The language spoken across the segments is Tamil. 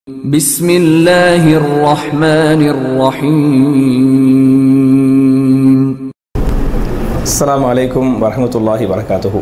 بسم الله الرحمن الرحيم السلام عليكم ورحمة الله وبركاته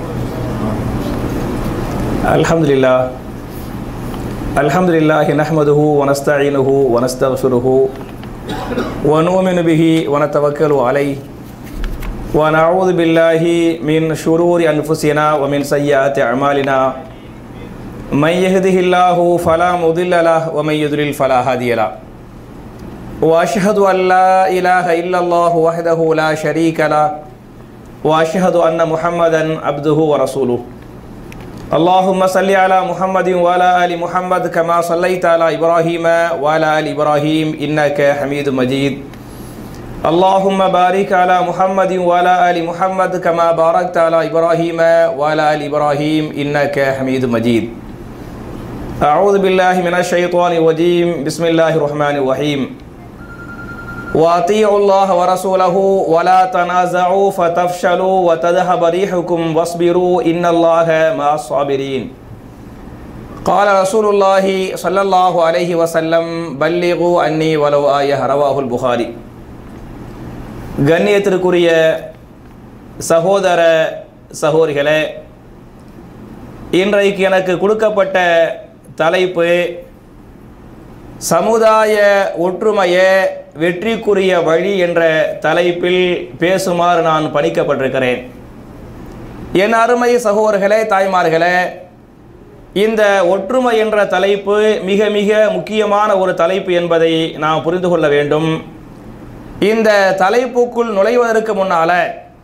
الحمد لله الحمد لله نحمده ونستعينه ونستغفره ونؤمن به ونتوكل عليه ونعوذ بالله من شرور أنفسنا ومن سيئات أعمالنا من يهده الله فلا مضل له ومن يضلل فلا هادي له واشهد ان لا اله الا الله وحده لا شريك له واشهد ان محمدا عبده ورسوله اللهم صل على محمد وعلى ال محمد كما صليت على ابراهيم وعلى ال ابراهيم انك حميد مجيد اللهم بارك على محمد وعلى ال محمد كما باركت على ابراهيم وعلى ال ابراهيم انك حميد مجيد أعوذ بالله من الشيطان الرجيم بسم الله الرحمن الرحيم وأطيعوا الله ورسوله ولا تنازعوا فتفشلوا وتذهب ريحكم واصبروا إن الله مع الصابرين قال رسول الله صلى الله عليه وسلم بلغوا أني ولو آية رواه البخاري கண்ணியத்திற்குரிய சகோதர சகோதரிகளே இன்றைக்கு எனக்கு கொடுக்கப்பட்ட தலைப்பு சமுதாய ஒற்றுமைய வெற்றிக்குரிய வழி என்ற தலைப்பில் பேசுமாறு நான் பணிக்கப்பட்டிருக்கிறேன் என் அருமை சகோதரர்களே தாய்மார்களே இந்த ஒற்றுமை என்ற தலைப்பு மிக மிக முக்கியமான ஒரு தலைப்பு என்பதை நாம் புரிந்து கொள்ள வேண்டும் இந்த தலைப்புக்குள் நுழைவதற்கு முன்னால்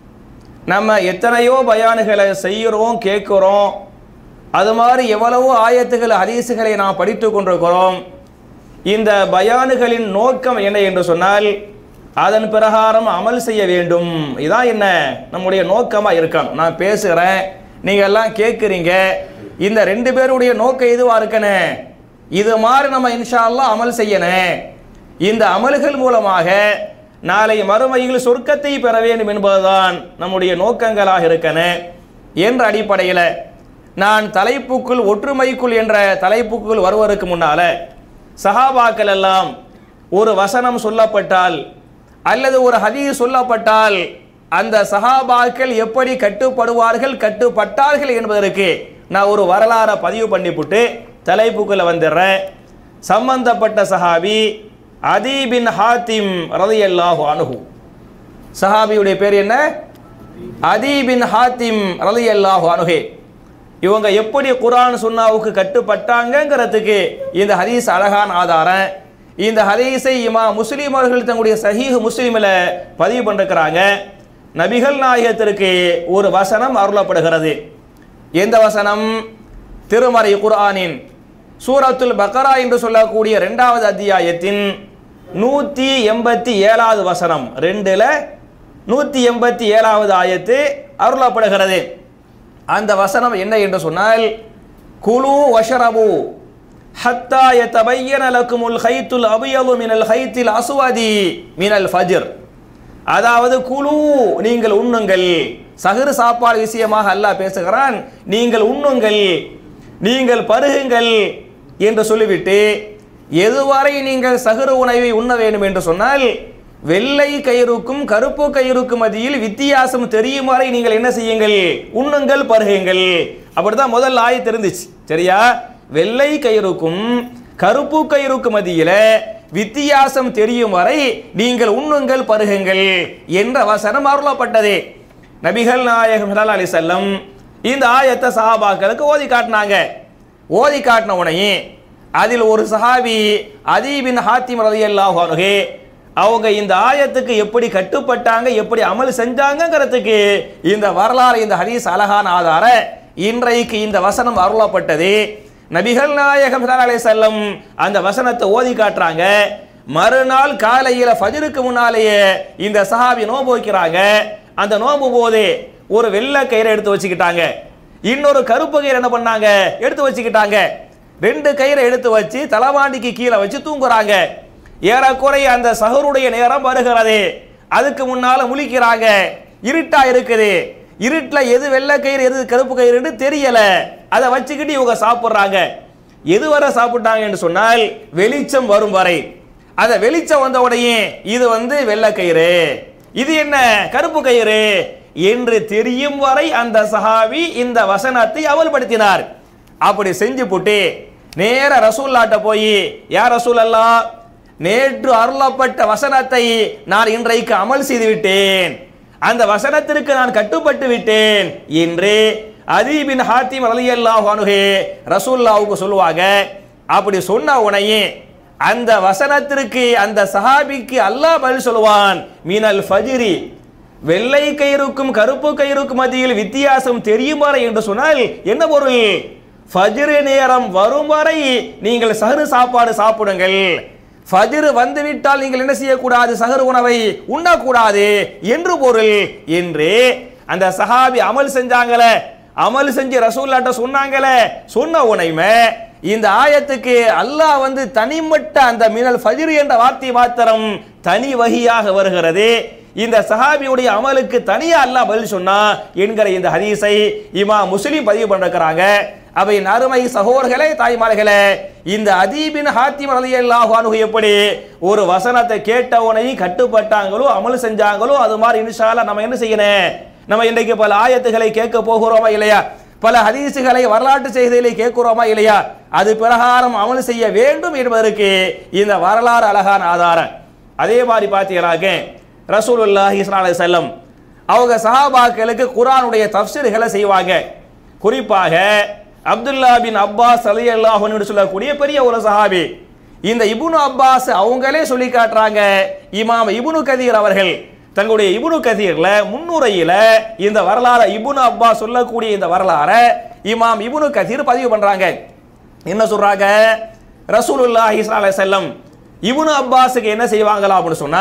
நம்ம எத்தனையோ பயானுகளை செய்கிறோம் கேட்குறோம் அது மாதிரி எவ்வளவோ ஆயத்துகள் ஹதீஸுகளை நாம் படித்து கொண்டிருக்கிறோம் இந்த பயானுகளின் நோக்கம் என்ன என்று சொன்னால் அதன் பிரகாரம் அமல் செய்ய வேண்டும் இதான் என்ன நம்முடைய நோக்கமாக இருக்கணும் நான் பேசுகிறேன் நீங்கள் எல்லாம் கேட்குறீங்க இந்த ரெண்டு பேருடைய நோக்கம் இதுவாக இருக்கனே இது மாதிரி நம்ம இன்ஷா அல்லாஹ் அமல் செய்யணும் இந்த அமல்கள் மூலமாக நாளை மறுமையில் சொர்க்கத்தை பெற வேண்டும் என்பதுதான் நம்முடைய நோக்கங்களாக இருக்கணும் என்ற அடிப்படையில் நான் தலைப்புக்குள் ஒற்றுமைக்குள் என்ற தலைப்புக்குள் வருவதற்கு முன்னால சஹாபாக்கள் எல்லாம் ஒரு வசனம் சொல்லப்பட்டால் அல்லது ஒரு ஹதீஸ் சொல்லப்பட்டால் அந்த சஹாபாக்கள் எப்படி கட்டுப்படுவார்கள் கட்டுப்பட்டார்கள் என்பதற்கு நான் ஒரு வரலாறை பதிவு பண்ணிவிட்டு தலைப்புக்குள்ள வந்துடுறேன் சம்பந்தப்பட்ட சஹாபி அதி பின் ஹாத்திம் ரதையல்லாஹு அணுகு சஹாபியுடைய பேர் என்ன அதி பின் ஹாத்திம் ரதையல்லாஹு அணுகே இவங்க எப்படி குரான் சுன்னாவுக்கு கட்டுப்பட்டாங்கங்கிறதுக்கு இந்த ஹதீஸ் அழகான ஆதாரம் இந்த ஹதீஸை இமா முஸ்லீம் அவர்கள் தங்களுடைய சஹீஹ் முஸ்லீமில் பதிவு பண்ணிருக்கிறாங்க நபிகள் நாயகத்திற்கு ஒரு வசனம் அருளப்படுகிறது எந்த வசனம் திருமறை குர்ஆனின் சூரத்துல் பக்கரா என்று சொல்லக்கூடிய ரெண்டாவது அத்தியாயத்தின் நூற்றி எண்பத்தி ஏழாவது வசனம் ரெண்டில் நூற்றி எண்பத்தி ஏழாவது ஆயத்து அருளப்படுகிறது அந்த வசனம் என்ன என்று சொன்னால் குலு வஷரபு ஹத்தா யதபையன லக்குமுல் ஹைத்துல் அபியலு மினல் ஹைத்தில் அசுவதி மினல் ஃபஜ்ர் அதாவது குழு நீங்கள் உண்ணுங்கள் சகுறு சாப்பாடு விஷயமாக அல்லாஹ் பேசுகிறான் நீங்கள் உண்ணுங்கள் நீங்கள் பருகுங்கள் என்று சொல்லிவிட்டு எதுவரை நீங்கள் சகுறு உணவை உண்ண வேண்டும் என்று சொன்னால் வெள்ளை கயிறுக்கும் கருப்பு கயிறுக்கும் மத்தியில் வித்தியாசம் தெரியும் வரை நீங்கள் என்ன செய்யுங்கள் உண்ணுங்கள் பருகுங்கள் அப்படிதான் முதல் ஆயத்து இருந்துச்சு சரியா வெள்ளை கயிறுக்கும் கருப்பு கயிறுக்கு மத்தியில வித்தியாசம் தெரியும் வரை நீங்கள் உண்ணுங்கள் பருகுங்கள் என்ற வசனம் அருளப்பட்டது நபிகள் நாயகம் அலி செல்லம் இந்த ஆயத்தை சஹாபாக்களுக்கு ஓதி காட்டினாங்க ஓதி காட்டின உடனே அதில் ஒரு சஹாபி அதீபின் ஹாத்திம் ரதியல்லாஹு அன்ஹு அவங்க இந்த ஆயத்துக்கு எப்படி கட்டுப்பட்டாங்க எப்படி அமல் செஞ்சாங்கங்கிறதுக்கு இந்த வரலாறு இந்த ஹதீஸ் அழகான ஆதார இன்றைக்கு இந்த வசனம் அருளப்பட்டது நபிகள் நாயகம் அலை செல்லம் அந்த வசனத்தை ஓதி காட்டுறாங்க மறுநாள் காலையில் ஃபஜருக்கு முன்னாலேயே இந்த சஹாபி நோன்பு வைக்கிறாங்க அந்த நோன்பு போது ஒரு வெள்ளை கயிறை எடுத்து வச்சுக்கிட்டாங்க இன்னொரு கருப்பு கயிறு என்ன பண்ணாங்க எடுத்து வச்சுக்கிட்டாங்க ரெண்டு கயிறை எடுத்து வச்சு தலவாண்டிக்கு கீழே வச்சு தூங்குறாங்க ஏறக்குறைய அந்த சகருடைய நேரம் வருகிறது அதுக்கு முன்னால முழிக்கிறாங்க இருட்டா இருக்குது இருட்டில் எது வெள்ளை கயிறு எது கருப்பு கயிறுன்னு தெரியல அதை வச்சுக்கிட்டு இவங்க சாப்பிட்றாங்க எதுவரை சாப்பிட்டாங்க என்று சொன்னால் வெளிச்சம் வரும் வரை அந்த வெளிச்சம் வந்த உடனே இது வந்து வெள்ளை கயிறு இது என்ன கருப்பு கயிறு என்று தெரியும் வரை அந்த சஹாபி இந்த வசனத்தை அமல்படுத்தினார் அப்படி செஞ்சு போட்டு நேர ரசூல்லாட்ட போய் யார் ரசூல் அல்லா நேற்று அருளப்பட்ட வசனத்தை நான் இன்றைக்கு அமல் செய்து விட்டேன் அந்த வசனத்திற்கு நான் கட்டுப்பட்டு விட்டேன் என்று அதீபின் ஹாத்திம் ரலியல்லாஹு அன்ஹு ரசூல்லாவுக்கு சொல்லுவாங்க அப்படி சொன்ன உடனே அந்த வசனத்திற்கு அந்த சஹாபிக்கு அல்லாஹ் பதில் சொல்லுவான் மீனல் ஃபஜ்ரி வெள்ளை கயிறுக்கும் கருப்பு கயிறுக்கும் மத்தியில் வித்தியாசம் தெரியும் வரை என்று சொன்னால் என்ன பொருள் ஃபஜ்ரு நேரம் வரும் வரை நீங்கள் சஹரு சாப்பாடு சாப்பிடுங்கள் ஃபஜ்ரு வந்துவிட்டால் நீங்கள் என்ன செய்யக்கூடாது சஹர் உணவை உண்ணக்கூடாது என்று பொருள் என்று அந்த சஹாபி அமல் செஞ்சாங்களே அமல் செஞ்சு ரசூல்லாட்ட சொன்னாங்களே சொன்ன உனைமை இந்த ஆயத்துக்கு அல்லாஹ் வந்து தனிமட்ட அந்த மினல் ஃபஜ்ர் என்ற வார்த்தை மாத்திரம் தனி வகியாக வருகிறது இந்த சஹாபியுடைய அமலுக்கு தனியா அல்லாஹ் பதில் சொன்னா என்கிற இந்த ஹதீஸை இமா முஸ்லிம் பதிவு பண்ணிருக்கிறாங்க அவை நறுமை சகோதரர்களே தாய்மார்களே இந்த அதீபின் ஹாத்திம் ரலியல்லாஹு அன்ஹு எப்படி ஒரு வசனத்தை கேட்டவனையும் கட்டுப்பட்டாங்களோ அமல் செஞ்சாங்களோ அது மாதிரி இன்ஷால்லா நம்ம என்ன செய்யணும் நம்ம இன்றைக்கு பல ஆயத்துகளை கேட்க போகிறோமா இல்லையா பல ஹதீசுகளை வரலாற்று செய்திகளை கேட்கிறோமா இல்லையா அது பிரகாரம் அமல் செய்ய வேண்டும் என்பதற்கு இந்த வரலாறு அழகான ஆதாரம் அதே மாதிரி பார்த்தீங்கன்னாக்க ரசூலுல்லாஹி ஸல்லல்லாஹு அலைஹி வஸல்லம் அவங்க சஹாபாக்களுக்கு குர்ஆனுடைய தஃப்சீர்களை செய்வாங்க குறிப்பாக அப்துல்லா பின் அப்பாஸ் ரலியல்லாஹு அன்ஹு சொல்லக்கூடிய பெரிய ஒரு சஹாபி இந்த இப்னு அப்பாஸ் அவங்களே சொல்லி காட்டுறாங்க இமாம் இப்னு கதீர் அவர்கள் தங்களுடைய இப்னு கதீர்ல முன்னுரையில இந்த வரலாறு இப்னு அப்பாஸ் சொல்லக்கூடிய இந்த வரலாறை இமாம் இப்னு கதீர் பதிவு பண்றாங்க என்ன சொல்றாங்க ரசூலுல்லாஹி ஸல்லல்லாஹு அலைஹி வஸல்லம் இப்னு அப்பாஸுக்கு என்ன செய்வாங்களா அப்படின்னு சொன்னா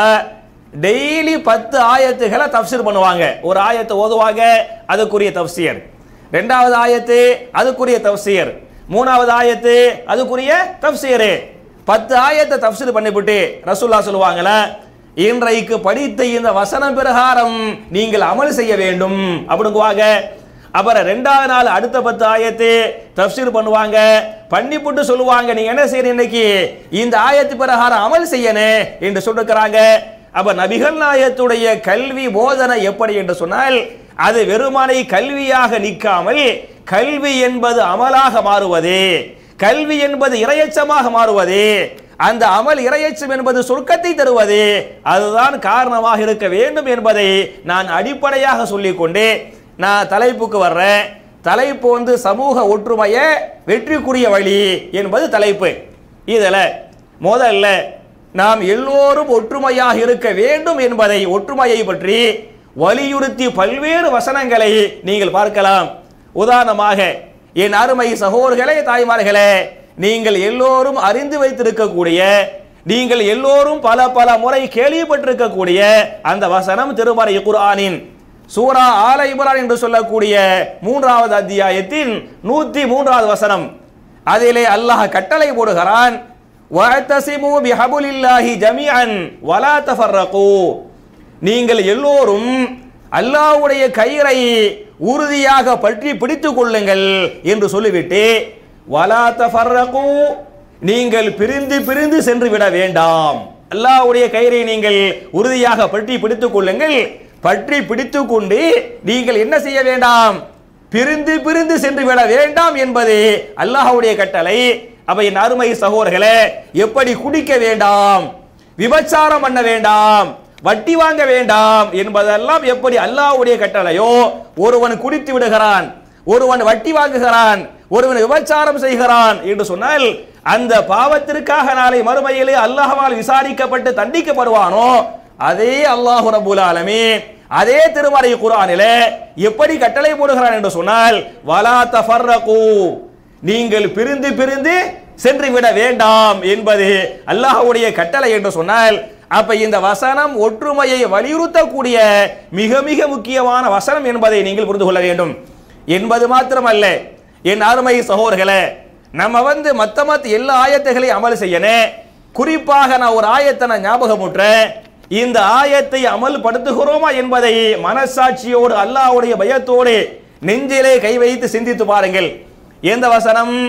டெய்லி பத்து ஆயத்துகளை தஃப்சீர் பண்ணுவாங்க ஒரு ஆயத்தை ஓதுவாங்க அதுக்குரிய தஃப்சீர் ரெண்டாவது ஆயத்து அதுக்குரிய தஃப்சீர் மூணாவது ஆயத்து அதுக்குரிய தஃப்சீர் பத்து ஆயத்தை தஃப்சீர் பண்ணிவிட்டு ரசூல்லா சொல்லுவாங்களே இன்றைக்கு படித்த இந்த வசனம் பிரகாரம் நீங்கள் அமல் செய்ய வேண்டும் அப்படிங்குவாங்க அப்புறம் ரெண்டாவது நாள் அடுத்த பத்து ஆயத்து தஃப்சீர் பண்ணுவாங்க பண்ணிப்புட்டு சொல்லுவாங்க நீங்க என்ன செய்யணும் இன்னைக்கு இந்த ஆயத்து பிரகாரம் அமல் செய்யணும் என்று சொல்லிருக்கிறாங்க அப்ப நபிகள் நாயத்துடைய கல்வி போதனை எப்படி என்று சொன்னால் அது வெறுமனை கல்வியாக நிற்காமல் கல்வி என்பது அமலாக மாறுவது கல்வி என்பது இரையச்சமாக மாறுவது அந்த அமல் இரையச்சம் என்பது சொர்க்கத்தை தருவது அதுதான் காரணமாக இருக்க வேண்டும் என்பதை நான் அடிப்படையாக சொல்லிக்கொண்டு நான் தலைப்புக்கு வர்றேன் தலைப்பு வந்து சமூக ஒற்றுமைய வெற்றிக்குரிய வழி என்பது தலைப்பு இதில் முதல்ல நாம் எல்லோரும் ஒற்றுமையாக இருக்க வேண்டும் என்பதை ஒற்றுமையை பற்றி வலியுறுத்தி பல்வேறு வசனங்களை நீங்கள் பார்க்கலாம் உதாரணமாக என் அருமை சகோதரர்களே தாய்மார்களே நீங்கள் எல்லோரும் அறிந்து வைத்திருக்கக்கூடிய நீங்கள் எல்லோரும் பல பல முறை கேள்விப்பட்டிருக்கக்கூடிய அந்த வசனம் திருமறை குர்ஆனின் சூரா ஆல இப்ரான் என்று சொல்லக்கூடிய மூன்றாவது அத்தியாயத்தின் நூத்தி மூன்றாவது வசனம் அதிலே அல்லாஹ் கட்டளை போடுகிறான் வஅத்தஸிமு பிஹபுலில்லாஹி ஜமீஅன் வலா தஃபர்ரகு நீங்கள் எல்லோரும் அல்லாஹ்வுடைய கயிறை உறுதியாக பற்றி பிடித்துக் கொள்ளுங்கள் என்று சொல்லிவிட்டு வலா தஃபர்ரகு நீங்கள் பிரிந்து பிரிந்து சென்று விட வேண்டாம் அல்லாஹ்வுடைய கயிறை நீங்கள் உறுதியாக பற்றி பிடித்துக் கொள்ளுங்கள் பற்றி பிடித்துக் கொண்டு நீங்கள் என்ன செய்ய வேண்டாம் பிரிந்து பிரிந்து சென்று விட வேண்டாம் என்பது அல்லாஹ்வுடைய கட்டளை அப்ப என் அருமை சகோதரர்களே எப்படி குடிக்க வேண்டாம் விபச்சாரம் பண்ண வேண்டாம் வட்டி வாங்க வேண்டாம் என்பதெல்லாம் எப்படி அல்லாஹ்வுடைய கட்டளையோ ஒருவன் குடித்து விடுகிறான் ஒருவன் வட்டி வாங்குகிறான் ஒருவன் விபச்சாரம் செய்கிறான் என்று சொன்னால் அந்த பாவத்திற்காக நாளை மறுமையிலே அல்லாஹ்வால் விசாரிக்கப்பட்டு தண்டிக்கப்படுவானோ அதே அல்லாஹு ரபுல் ஆலமீன் அதே திருமறை குர்ஆனிலே எப்படி கட்டளை போடுகிறான் என்று சொன்னால் வலா தஃபர்ரகு நீங்கள் பிரிந்து பிரிந்து சென்று விட வேண்டாம் என்பது அல்லாஹ்வுடைய கட்டளை என்று சொன்னால் அப்ப இந்த வசனம் ஒற்றுமையை வலியுறுத்தக்கூடிய மிக மிக முக்கியமான வசனம் என்பதை நீங்கள் புரிந்து கொள்ள வேண்டும் என்பது மாத்திரமல்ல என் அருமை சகோதரர்களே நம்ம வந்து மத்த மத்த எல்லா ஆயத்தைகளையும் அமல் செய்யணும் குறிப்பாக நான் ஒரு ஆயத்தை நான் ஞாபகமுற்றேன் இந்த ஆயத்தை அமல்படுத்துகிறோமா என்பதை மனசாட்சியோடு அல்லாஹ்வுடைய பயத்தோடு நெஞ்சிலே கை வைத்து சிந்தித்து பாருங்கள் எந்த வசனம்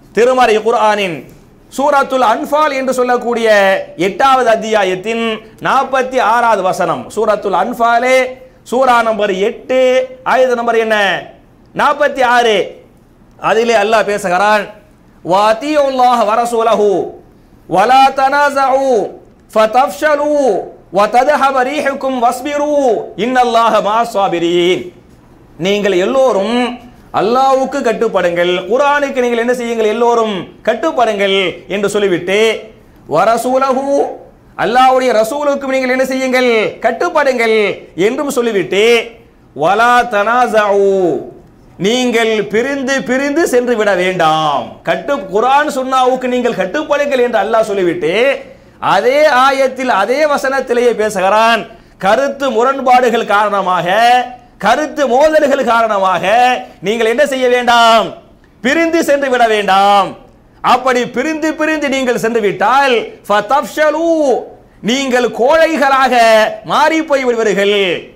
திருமறை குர்ஆனின் சூரத்துல் அன்ஃபால் என்று சொல்லக்கூடிய எட்டாவது அத்தியாயத்தின் நாற்பத்தி ஆறாவது வசனம் சூரத்துல் அன்ஃபாலே சூரா நம்பர் எட்டு ஆயுத நம்பர் என்ன நாற்பத்தி ஆறு அதிலே அல்லாஹ் பேசுகிறான் வாத்தியுல்லாஹ வரசூலஹு வலா தனாசஉ ஃபதஃப்ஷலு வததஹப ரீஹுக்கும் வஸ்பிரு இன்னல்லாஹ மாஸ்ஸாபிரீன் நீங்கள் எல்லோரும் அல்லாஹ்வுக்கு கட்டுப்படுங்கள் குர்ஆனுக்கு நீங்கள் என்ன செய்யுங்கள் எல்லோரும் கட்டுப்படுங்கள் என்று சொல்லிவிட்டு வரசூலஹு அல்லாஹ்வுடைய ரசூலுக்கு நீங்கள் என்ன செய்யுங்கள் கட்டுப்படுங்கள் என்றும் சொல்லிவிட்டு வலா தனாசஉ நீங்கள் பிரிந்து பிரிந்து சென்று விட வேண்டாம் கட்டு குர்ஆன் சுன்னாவுக்கு நீங்கள் கட்டுப்படுங்கள் என்று அல்லாஹ் சொல்லிவிட்டு அதே ஆயத்தில் அதே வசனத்திலேயே பேசுகிறான் கருத்து முரண்பாடுகள் காரணமாக கருத்து மோதல்கள் காரணமாக நீங்கள் என்ன செய்ய வேண்டாம் பிரிந்து சென்று விட வேண்டாம் அப்படி பிரிந்து பிரிந்து நீங்கள் சென்று விட்டால் ஃபதஃப்ஷலு நீங்கள் கோழைகளாக மாறி போய் விடுவீர்கள்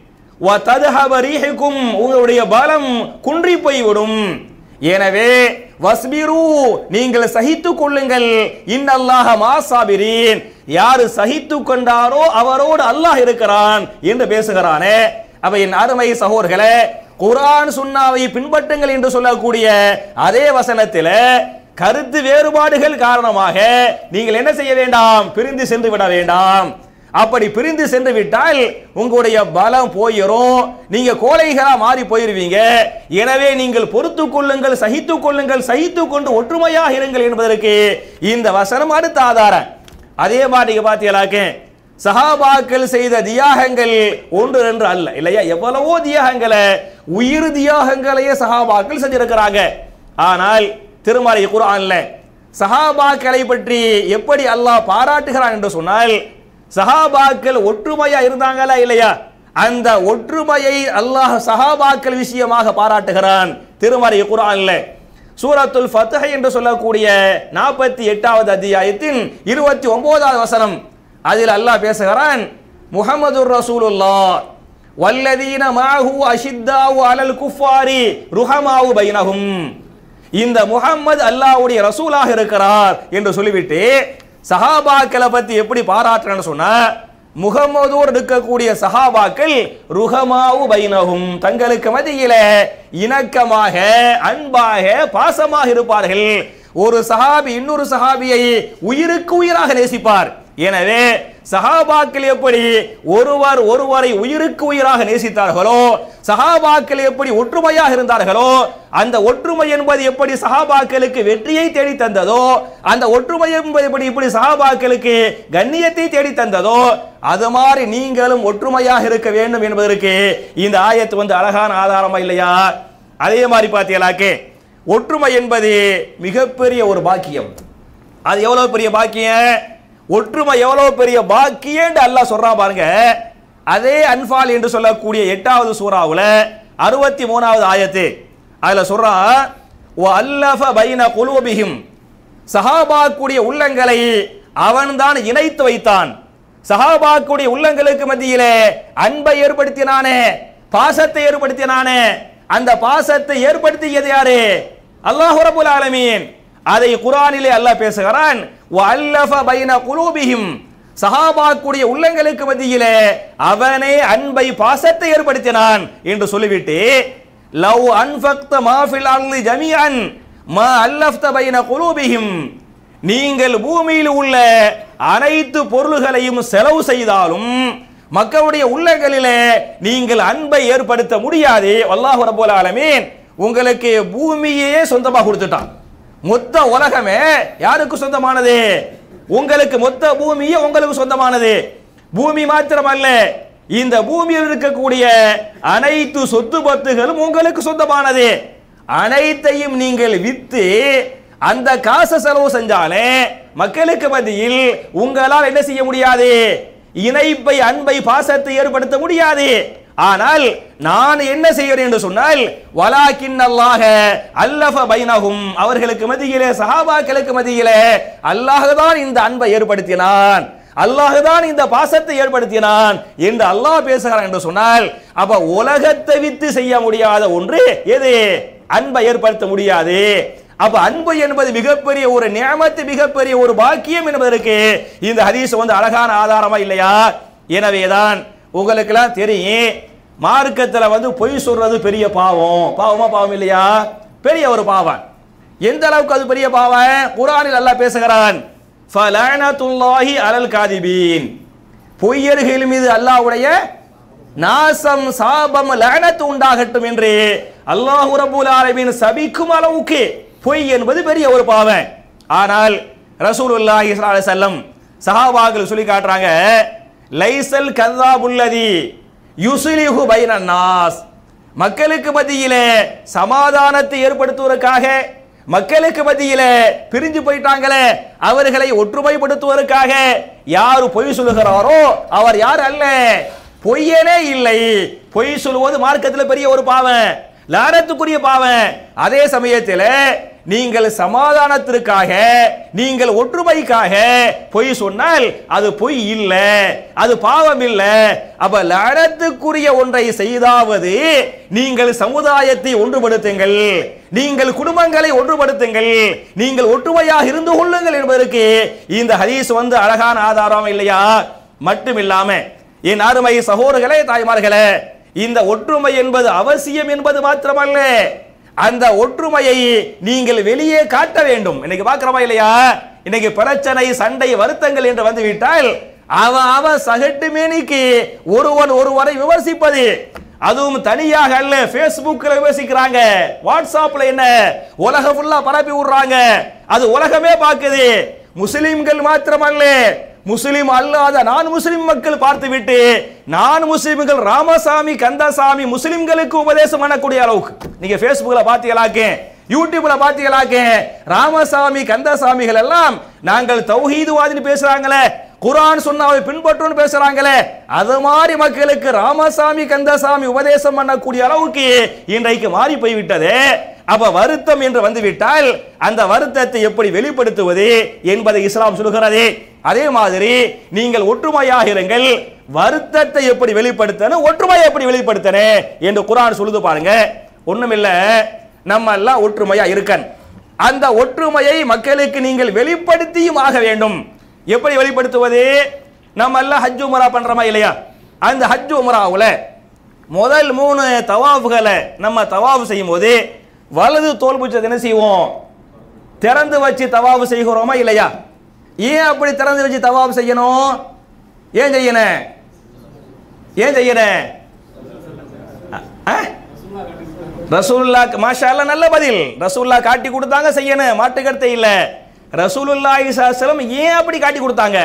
வததஹப ரீஹுக்கும் உங்களுடைய பலம் குன்றி போய்விடும் எனவே வஸ்பிரு நீங்கள் சகித்துக் கொள்ளுங்கள் இன்னல்லாஹ மாசாபிரீன் யாரு சகித்துக் கொண்டாரோ அவரோடு அல்லாஹ் இருக்கிறான் என்று பேசுகிறானே அப்ப என் அருமை சகோதரர்களே குர்ஆன் சுன்னாவை பின்பற்றுங்கள் என்று சொல்லக்கூடிய அதே வசனத்தில் கருத்து வேறுபாடுகள் காரணமாக நீங்கள் என்ன செய்ய வேண்டாம் பிரிந்து சென்று விட வேண்டாம் அப்படி பிரிந்து சென்று விட்டால் உங்களுடைய பலம் போயிரும் நீங்க கோழைகளா மாறி போயிருவீங்க எனவே நீங்கள் பொறுத்துக் கொள்ளுங்கள் சகித்துக் கொள்ளுங்கள் சகித்துக் கொண்டு ஒற்றுமையாக இருங்கள் என்பதற்கு இந்த வசனம் அடுத்த ஆதாரம் அதே மாதிரி நீங்க பாத்தீங்களாக்க சஹாபாக்கள் செய்த தியாகங்கள் ஒன்று ரெண்டு அல்ல இல்லையா எவ்வளவோ தியாகங்களை உயிர் தியாகங்களையே சஹாபாக்கள் செஞ்சிருக்கிறாங்க ஆனால் திருமறை குர்ஆன்ல சஹாபாக்களை பற்றி எப்படி அல்லாஹ் பாராட்டுகிறான் என்று சொன்னால் சஹாபாக்கள் ஒற்றுமையா இருந்தாங்களா இல்லையா அந்த ஒற்றுமையை அல்லாஹ் சஹாபாக்கள் விஷயமாக பாராட்டுகிறான் திருமறை குர்ஆன்ல சூரத்துல் ஃபத்ஹ் என்று சொல்லக்கூடிய நாற்பத்தி எட்டாவது அத்தியாயத்தின் இருபத்தி ஒன்பதாவது வசனம் அதில் அல்லாஹ் பேசுகிறான் முஹம்மது ரசூலுல்லாஹ் வல்லதீன மாஹு அஷித்தாவு அலல் குஃபாரி ருஹமாவு பைனஹும் இந்த முஹம்மது அல்லாஹ்வுடைய ரசூலாக இருக்கிறார் என்று சொல்லிவிட்டு சஹாபாக்களை பத்தி எப்படி பாராட்டுறேன்னு சொன்னா முகமதோடு இருக்கக்கூடிய சஹாபாக்கள் ருஹமாவு பைனஹும் தங்களுக்கு மத்தியில இணக்கமாக அன்பாக பாசமாக இருப்பார்கள் ஒரு சஹாபி இன்னொரு சஹாபியை உயிருக்கு உயிராக நேசிப்பார் எனவே சஹாபாக்கள் எப்படி ஒருவர் ஒருவரை உயிருக்கு உயிராக நேசித்தார்களோ சஹாபாக்கள் எப்படி ஒற்றுமையாக இருந்தார்களோ அந்த ஒற்றுமை என்பது எப்படி சஹாபாக்களுக்கு வெற்றியை தேடி தந்ததோ அந்த ஒற்றுமை என்பது எப்படி இப்படி சஹாபாக்களுக்கு கண்ணியத்தை தேடி தந்ததோ அது மாதிரி நீங்களும் ஒற்றுமையாக இருக்க வேண்டும் என்பதற்கு இந்த ஆயத்து வந்து அழகான ஆதாரமா இல்லையா அதே மாதிரி பார்த்தீங்களாக்கே ஒற்றுமை என்பது மிகப்பெரிய ஒரு பாக்கியம் அது எவ்வளவு பெரிய பாக்கியம் ஒற்றுமை எவ்வளவு பெரிய பாக்கியம் அல்லாஹ் சொல்றான் பாருங்க அதே அன்பால் என்று சொல்லக்கூடிய எட்டாவது சூறாவுல அறுபத்தி மூணாவது ஆயத்து அதுல சொல்றான் "வ அல்லஃப பைன குலூபிஹிம் சஹாபாக்குடைய உள்ளங்களை அவன்தான் இணைத்து வைத்தான் சஹாபாக்குடைய உள்ளங்களுக்கு மத்தியிலே அன்பை ஏற்படுத்தினானே பாசத்தை ஏற்படுத்தினானே அந்த பாசத்தை ஏற்படுத்தியது யாரு அல்லாஹ் ரபுல் ஆலமீன் அதை குரானிலே அல்லாஹ் பேசுகிறான் "வ அல்லஃப பைன குலூபிஹிம் சஹாபாக்குடைய உள்ளங்களுக்கு மத்தியிலே அவனே அன்பை பாசத்தை ஏற்படுத்தினான் என்று சொல்லிவிட்டு லவ் அன்ஃபக்த மாஃபில் அர்லி ஜமீஅன் மா அல்லஃப்த பைன குலூபிஹிம் நீங்கள் பூமியில் உள்ள அனைத்து பொருள்களையும் செலவு செய்தாலும் மக்களுடைய உள்ளங்களிலே நீங்கள் அன்பை ஏற்படுத்த முடியாது அல்லாஹ் ரப்பல் ஆலமீன் உங்களுக்கு பூமியே சொந்தமாக கொடுத்துட்டான் மொத்த உலகமே யாருக்கு சொந்தமானது உங்களுக்கு மொத்த பூமியே உங்களுக்கு சொந்தமானது பூமி மாத்திரமல்ல இந்த பூமியில் இருக்கக்கூடிய அனைத்து சொத்து பத்துகளும் உங்களுக்கு சொந்தமானது அனைத்தையும் நீங்கள் வித்து அந்த காசை செலவு செஞ்சாலே மக்களுக்கு மத்தியில் உங்களால் என்ன செய்ய முடியாது இணைப்பை அன்பை பாசத்தை ஏற்படுத்த முடியாது ஆனால் நான் என்ன செய்கிறேன் என்று சொன்னால் வலாக்கின் அல்லாஹ அல்லஃப பைனஹும் அவர்களுக்கு மத்தியிலே சஹாபாக்களுக்கு மத்தியிலே அல்லாஹ் தான் இந்த அன்பை ஏற்படுத்தினான் அல்லாஹ் தான் இந்த பாசத்தை ஏற்படுத்தினான் என்று அல்லாஹ் பேசுகிறான் என்று சொன்னால் அப்ப உலகத்தை வித்து செய்ய முடியாத ஒன்று எது அன்பை ஏற்படுத்த முடியாது அப்ப அன்பு என்பது மிகப்பெரிய ஒரு நியமத்து மிகப்பெரிய ஒரு பாக்கியம் என்பதற்கு இந்த ஹதீஸ் வந்து அழகான ஆதாரமா இல்லையா எனவேதான் உங்களுக்கெல்லாம் தெரியும் மார்க்கத்துல வந்து பொய் சொல்றது பெரிய பாவம் பாவமா பாவம் இல்லையா பெரிய ஒரு பாவம் எந்த அளவுக்கு அது பெரிய பாவம் குரானில் அல்லாஹ் பேசுகிறான் ஃபலஅனத்துல்லாஹி அலல் காதிபீன் பொய்யர்கள் மீது அல்லாஹ்வுடைய நாசம் சாபம் லஅனத்து உண்டாகட்டும் என்று அல்லாஹ் ரப்பூல் ஆலமீன் சபிக்கும் அளவுக்கு பொய் என்பது பெரிய ஒரு பாவம் ஆனால் ரசூலுல்லாஹி ஸல்லல்லாஹு அலைஹி வஸல்லம் சஹாபாக்கள் சொல்லி காட்டுறாங்க லைசல் கذாபுல்லதி யுஸ்லிஹு பைனன் நாஸ் மக்களுக்கு மத்தியிலே சமாதானத்தை ஏற்படுத்துவதற்காக மக்களுக்கு மத்தியிலே பிரிஞ்சு போயிட்டாங்களே அவர்களை ஒற்றுமைப்படுத்துவதற்காக யார் பொய் சொல்லுகிறாரோ அவர் யார் அல்ல பொய்யனே இல்லை பொய் சொல்லுவது மார்க்கத்தில் பெரிய ஒரு பாவம் லாரத்துக்குரிய பாவம் அதே சமயத்தில் நீங்கள் சமாதானத்திற்காக நீங்கள் ஒற்றுமைக்காக பொய் சொன்னால் அது பொய் இல்லை அது பாவம் இல்லை அப்ப லாரத்துக்குரிய ஒன்றை செய்தாவது நீங்கள் சமுதாயத்தை ஒன்றுபடுத்துங்கள் நீங்கள் குடும்பங்களை ஒன்றுபடுத்துங்கள் நீங்கள் ஒற்றுமையாக இருந்து கொள்ளுங்கள் என்பதற்கு இந்த ஹதீஸ் வந்து அழகான ஆதாரம் இல்லையா மட்டுமில்லாம என் அருமை சகோதரர்களே தாய்மார்களே இந்த ஒற்றுமை என்பது அவசியம் என்பது மாத்திரமல்ல அந்த ஒற்றுமையை நீங்கள் வெளியே காட்ட வேண்டும் இன்னைக்கு பார்க்கிறோமா இல்லையா இன்னைக்கு பிரச்சனை சண்டை வருத்தங்கள் என்று வந்து விட்டால் அவன் அவன் சகட்டு மேனிக்கு ஒருவன் ஒருவரை விமர்சிப்பது அதுவும் தனியாக அல்ல Facebookல விமர்சிக்கிறாங்க வாட்ஸ்அப்ல என்ன உலகம் ஃபுல்லா பரப்பி விடுறாங்க அது உலகமே பார்க்குது முஸ்லிம்கள் மாத்திரமல்ல முஸ்லிம் அல்லாத நான் முஸ்லிம் மக்கள் பார்த்துவிட்டு நான் முஸ்லிம்கள் ராமசாமி கந்தசாமி முஸ்லிம்களுக்கு உபதேசம் பண்ணக்கூடிய அளவுக்கு நீங்க Facebookல பாத்தீங்களாக்கே யூடியூப்ல பாத்தீங்களாக்கே ராமசாமி கந்தசாமிகள் எல்லாம் நாங்கள் தௌஹீதுவாதின்னு பேசுறாங்களே குர்ஆன் சொன்னாவை பின்பற்றோன்னு பேசுறாங்களே அது மாதிரி மக்களுக்கு ராமசாமி கந்தசாமி உபதேசம் பண்ணக்கூடிய அளவுக்கு இன்றைக்கு மாறி போய்விட்டது அப்ப வருத்தம் என்று வந்துவிட்டால் அந்த வருத்தத்தை எப்படி வெளிப்படுத்துவது என்பதை இஸ்லாம் சொல்கிறது அதே மாதிரி நீங்கள் ஒற்றுமையாக இருங்கள் வருத்தத்தை எப்படி வெளிப்படுத்தணும் ஒற்றுமையை எப்படி வெளிப்படுத்தணும் என்று குர்ஆன் சொல்லுது பாருங்க ஒண்ணுமில்ல நம்ம எல்லாம் ஒற்றுமையா இருக்கன் அந்த ஒற்றுமையை மக்களுக்கு நீங்கள் வெளிப்படுத்தியும் ஆக வேண்டும் எப்படி வெளிப்படுத்துவது நம்ம எல்லாம் ஹஜ் உமரா பண்றோமா இல்லையா அந்த ஹஜ் உமராவுல முதல் மூணு தவாஃப்களை நம்ம தவாஃப் செய்யும் போது வலது தோல் புச்சத்தை என்ன செய்வோம் திறந்து வச்சு தவாஃப் செய்கிறோமா இல்லையா ஏன் அப்படி திறந்து வச்சு தவாஃப் செய்யணும் ஏன் செய்யணும் ஏன் செய்யணும் அஹ்? ரசூலுல்லா மாஷா அல்லாஹ் நல்ல பதில் ரசூலுல்லா காட்டி கொடுத்தாங்க செய்யணும் மாட்டுக்கருத்தை இல்ல ரசூலுல்லாஹி ஸல்லல்லாஹு ஏன் அப்படி காட்டி கொடுத்தாங்க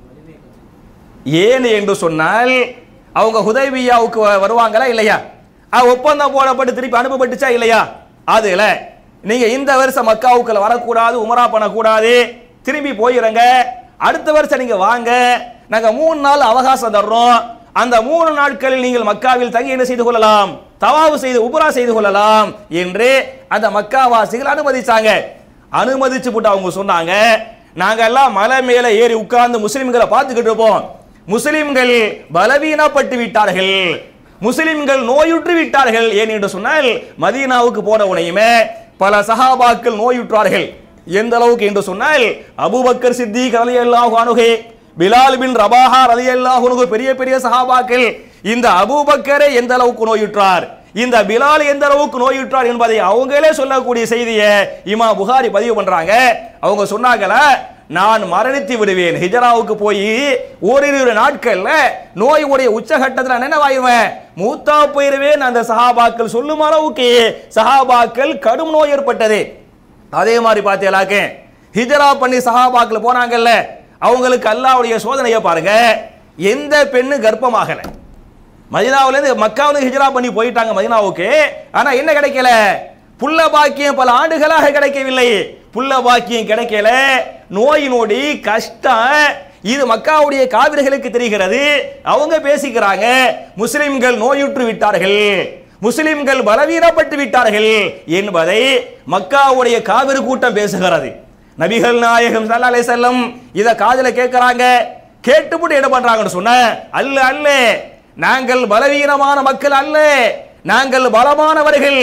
ஏன் என்று சொன்னால் அவங்க ஹுதைபியாவுக்கு வ- வருவாங்களா இல்லையா அஹ் ஒப்பந்தம் போடப்பட்டு திருப்பி அனுப்பப்பட்டுச்சா இல்லையா அதுல நீங்க இந்த வருஷம் மக்காவுக்குள்ள வரக்கூடாது உமரா பண்ணக்கூடாது திரும்பி போயிருங்க அடுத்த வருஷம் நீங்க வாங்க நாங்க மூணு நாள் அவகாசம் தர்றோம் அந்த மூணு நாட்களில் நீங்கள் மக்காவில் தங்கி என்ன செய்து கொள்ளலாம் தவாவு செய்து உபரா செய்து கொள்ளலாம் என்று அந்த மக்காவாசிகள் அனுமதிச்சாங்க அனுமதிச்சு போட்டு அவங்க சொன்னாங்க நாங்க எல்லாம் மலை மேல ஏறி உட்கார்ந்து முஸ்லிம்களை பார்த்துக்கிட்டு இருப்போம் முஸ்லிம்கள் பலவீனப்பட்டு விட்டார்கள் முஸ்லிம்கள் நோயுற்று விட்டார்கள் ஏன் என்று சொன்னால் மதீனாவுக்கு போன உடனேயுமே பல சஹாபாக்கள் நோயுற்றார்கள் எந்த அளவுக்கு என்று சொன்னால் அபூபக்கர் சித்திக் ரலியல்லாஹு அன்ஹு பிலால் பின் ரபாஹா ரலியல்லாஹு அன்ஹு பெரிய பெரிய சஹாபாக்கள் இந்த அபூபக்கரை எந்த அளவுக்கு நோயுற்றார் இந்த பிலால் எந்த அளவுக்கு நோயுற்றார் என்பதை அவங்களே சொல்லக்கூடிய செய்தியை இமா புகாரி பதிவு பண்றாங்க அவங்க சொன்னாங்களா நான் மரணித்து விடுவேன் ஹிஜராவுக்கு போய் ஓரிரு நாட்கள்ல நோய் உடைய உச்சகட்டத்தில் நான் என்னவாயிருவேன் மூத்தா போயிருவேன் அந்த சஹாபாக்கள் சொல்லும் அளவுக்கு சஹாபாக்கள் கடும் நோய் ஏற்பட்டது அதே மாதிரி பார்த்தீங்களாக்க ஹிஜரா பண்ணி சஹாபாக்கள் போனாங்கல்ல அவங்களுக்கு அல்லாவுடைய சோதனையை பாருங்க எந்த பெண்ணு கர்ப்பமாகல மதினாவிலேருந்து மக்காவிலிருந்து ஹிஜ்ரா பண்ணி போயிட்டாங்க மதினாவுக்கு ஆனா என்ன கிடைக்கல புள்ள பாக்கியம் பல ஆண்டுகளாக கிடைக்கவில்லை புள்ள பாக்கியம் கிடைக்கல நோய் நொடி கஷ்டம் இது மக்காவுடைய காவிரிகளுக்கு தெரிகிறது அவங்க பேசிக்கிறாங்க முஸ்லிம்கள் நோயுற்று விட்டார்கள் முஸ்லிம்கள் பலவீனப்பட்டு விட்டார்கள் என்பதை மக்காவுடைய காவிரி கூட்டம் பேசுகிறது நபிகள் நாயகம் ஸல்லல்லாஹு அலைஹி வஸல்லம் இத காதுல கேட்கறாங்க கேட்டுப்புட்டு என்ன பண்றாங்கன்னு சொன்ன அல்ல அல்ல நாங்கள் பலவீனமான மக்கள் அல்ல நாங்கள் பலமானவர்கள்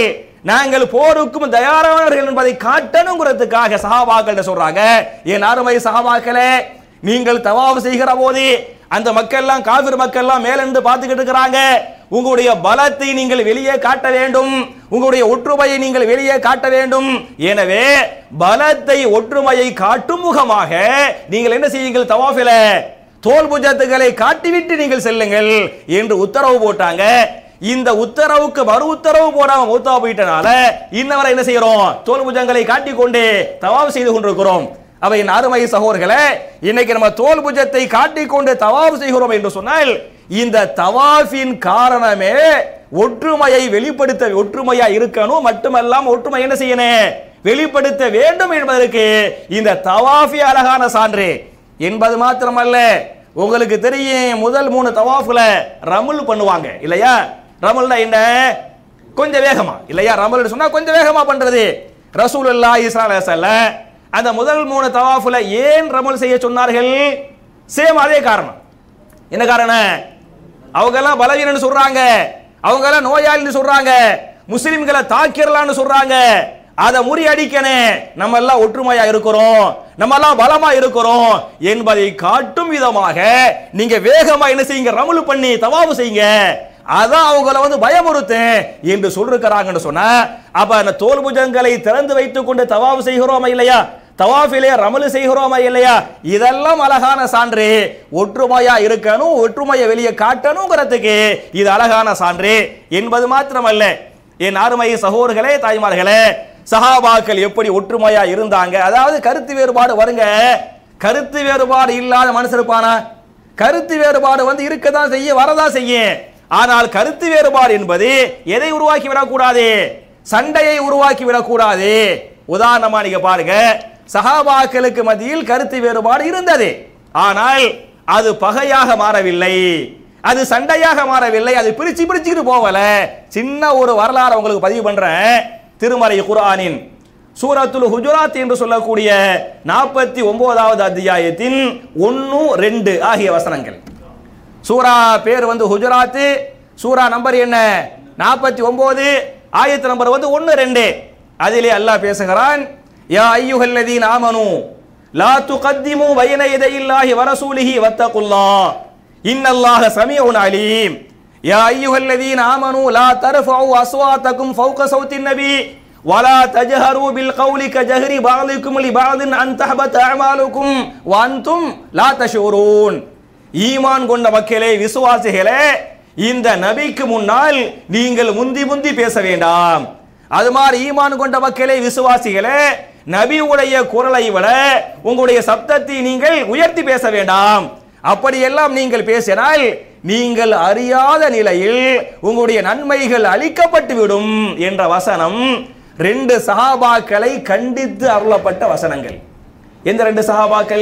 நாங்கள் போருக்கும் தயாரானவர்கள் என்பதை காட்டணுங்கிறதுக்காக சஹாபாக்கள் சொல்றாங்க என் அருமை சஹாபாக்களே நீங்கள் தவாவு செய்கிற போது அந்த மக்கள் எல்லாம் காவிர் மக்கள் எல்லாம் மேலிருந்து பார்த்துக்கிட்டு இருக்கிறாங்க உங்களுடைய பலத்தை நீங்கள் வெளியே காட்ட வேண்டும் உங்களுடைய ஒற்றுமையை நீங்கள் வெளியே காட்ட வேண்டும் எனவே பலத்தை ஒற்றுமையை காட்டும் முகமாக நீங்கள் என்ன செய்யுங்கள் தவாஃபில தோல் புஜத்துகளை காட்டிவிட்டு நீங்கள் செல்லுங்கள் என்று உத்தரவு போட்டாங்க இந்த உத்தரவுக்கு மறு உத்தரவு போடாம மூத்தா போயிட்டனால இன்னவரை என்ன செய்யறோம் தோல் புஜங்களை காட்டிக்கொண்டு தவாப் செய்து கொண்டிருக்கிறோம் அவை என் அருமை சகோதரர்களே இன்னைக்கு நம்ம தோல் புஜத்தை காட்டிக்கொண்டு தவாப் செய்கிறோம் என்று சொன்னால் இந்த தவாஃபின் காரணமே ஒற்றுமையை வெளிப்படுத்த ஒற்றுமையா இருக்கணும் மட்டுமல்லாம ஒற்றுமை என்ன செய்யணும் வெளிப்படுத்த வேண்டும் என்பதற்கு இந்த தவாஃபி அழகான சான்று என்பது மாத்திரமல்ல உங்களுக்கு தெரியும் முதல் மூணு தவாஃப்ல ரமுல் பண்ணுவாங்க இல்லையா ரமுல்னா என்ன கொஞ்சம் வேகமா இல்லையா ரமல் சொன்னா கொஞ்சம் வேகமா பண்றது ரசூலுல்லாஹி ஸல்லல்லாஹு அலைஹி வஸல்லம் அந்த முதல் மூணு தவாஃபுல ஏன் ரமல் செய்ய சொன்னார்கள் சேம் அதே காரணம் என்ன காரணம் அவங்க எல்லாம் பலவீனன்னு சொல்றாங்க அவங்க எல்லாம் நோயாளின்னு சொல்றாங்க முஸ்லிம்களை தாக்கிரலாம்னு சொல்றாங்க அதை முறியடிக்கணும் நம்ம எல்லாம் ஒற்றுமையா இருக்கிறோம் நம்ம எல்லாம் பலமா இருக்கிறோம் என்பதை காட்டும் விதமாக நீங்க வேகமா என்ன செய்யுங்க ரமுலு பண்ணி தவாவு செய்யுங்க அதான் அவங்கள வந்து பயமுறுத்தேன் என்று சொல்லிருக்கிறாங்கன்னு சொன்னா அப்ப அந்த தோல் புஜங்களை திறந்து வைத்துக் கொண்டு தவாவு செய்கிறோமா இல்லையா தவாஃபிலே ரமலு செய்கிறோமா இல்லையா இதெல்லாம் அழகான சான்று ஒற்றுமையா இருக்கணும் ஒற்றுமையை வெளியே காட்டணுங்கிறதுக்கு இது அழகான சான்று என்பது மாத்திரமல்ல என் அருமை சகோதரர்களே தாய்மார்களே சஹாபாக்கள் எப்படி ஒற்றுமையா இருந்தாங்க அதாவது கருத்து வேறுபாடு வருங்க கருத்து வேறுபாடு இல்லாத மனுஷன் இருப்பானா கருத்து வேறுபாடு வந்து இருக்கதான் செய்ய வரதான் செய்யும் ஆனால் கருத்து வேறுபாடு என்பது எதை உருவாக்கி விடக்கூடாது சண்டையை உருவாக்கி விடக்கூடாது உதாரணமா நீங்க பாருங்க சஹாபாக்களுக்கு மத்தியில் கருத்து வேறுபாடு இருந்தது ஆனால் அது பகையாக மாறவில்லை அது சண்டையாக மாறவில்லை அது பிரிச்சு பிரிச்சுக்கிட்டு போகல சின்ன ஒரு வரலாறு உங்களுக்கு பதிவு பண்றேன் திருமறை குர்ஆனின் சூரத்துல் ஹுஜராத் என்று சொல்லக்கூடிய நாற்பத்தி ஒன்பதாவது அத்தியாயத்தின் ஒன்று ரெண்டு ஆகிய வசனங்கள் சூரா பேர் வந்து ஹுஜராத்து சூரா நம்பர் என்ன நாற்பத்தி ஒன்பது ஆயத்து நம்பர் வந்து ஒன்று ரெண்டு அதிலே அல்லாஹ் பேசுகிறான் யா ஐயுகல்லதீன் ஆமனு லா துகத்திமு பைன யதையில்லாஹி வரசூலிஹி வத்தகுல்லாஹ் இன்னல்லாஹ சமீஉன் அலீம் யா ஐயுகல்லதீன் ஆமனு லா தர்ஃபஉ அஸ்வாத்தகும் ஃபௌக சௌத்தின் நபி ولا تجهروا بالقول كجهر بعضكم لبعض أن تحبط أعمالكم وأنتم لا تشعرون ஈமான் கொண்ட மக்களே விசுவாசிகளே இந்த நபிக்கு முன்னால் நீங்கள் முந்தி முந்தி பேச வேண்டாம் அது மாதிரி ஈமான் கொண்ட மக்களே விசுவாசிகளே நபியுடைய குரலை விட உங்களுடைய சப்தத்தை நீங்கள் உயர்த்தி பேச வேண்டாம் அப்படியெல்லாம் நீங்கள் பேசினால் நீங்கள் அறியாத நிலையில் உங்களுடைய நன்மைகள் அளிக்கப்பட்டு விடும் என்ற வசனம் ரெண்டு சஹாபாக்களை கண்டித்து அருளப்பட்ட வசனங்கள் எந்த ரெண்டு சஹாபாக்கள்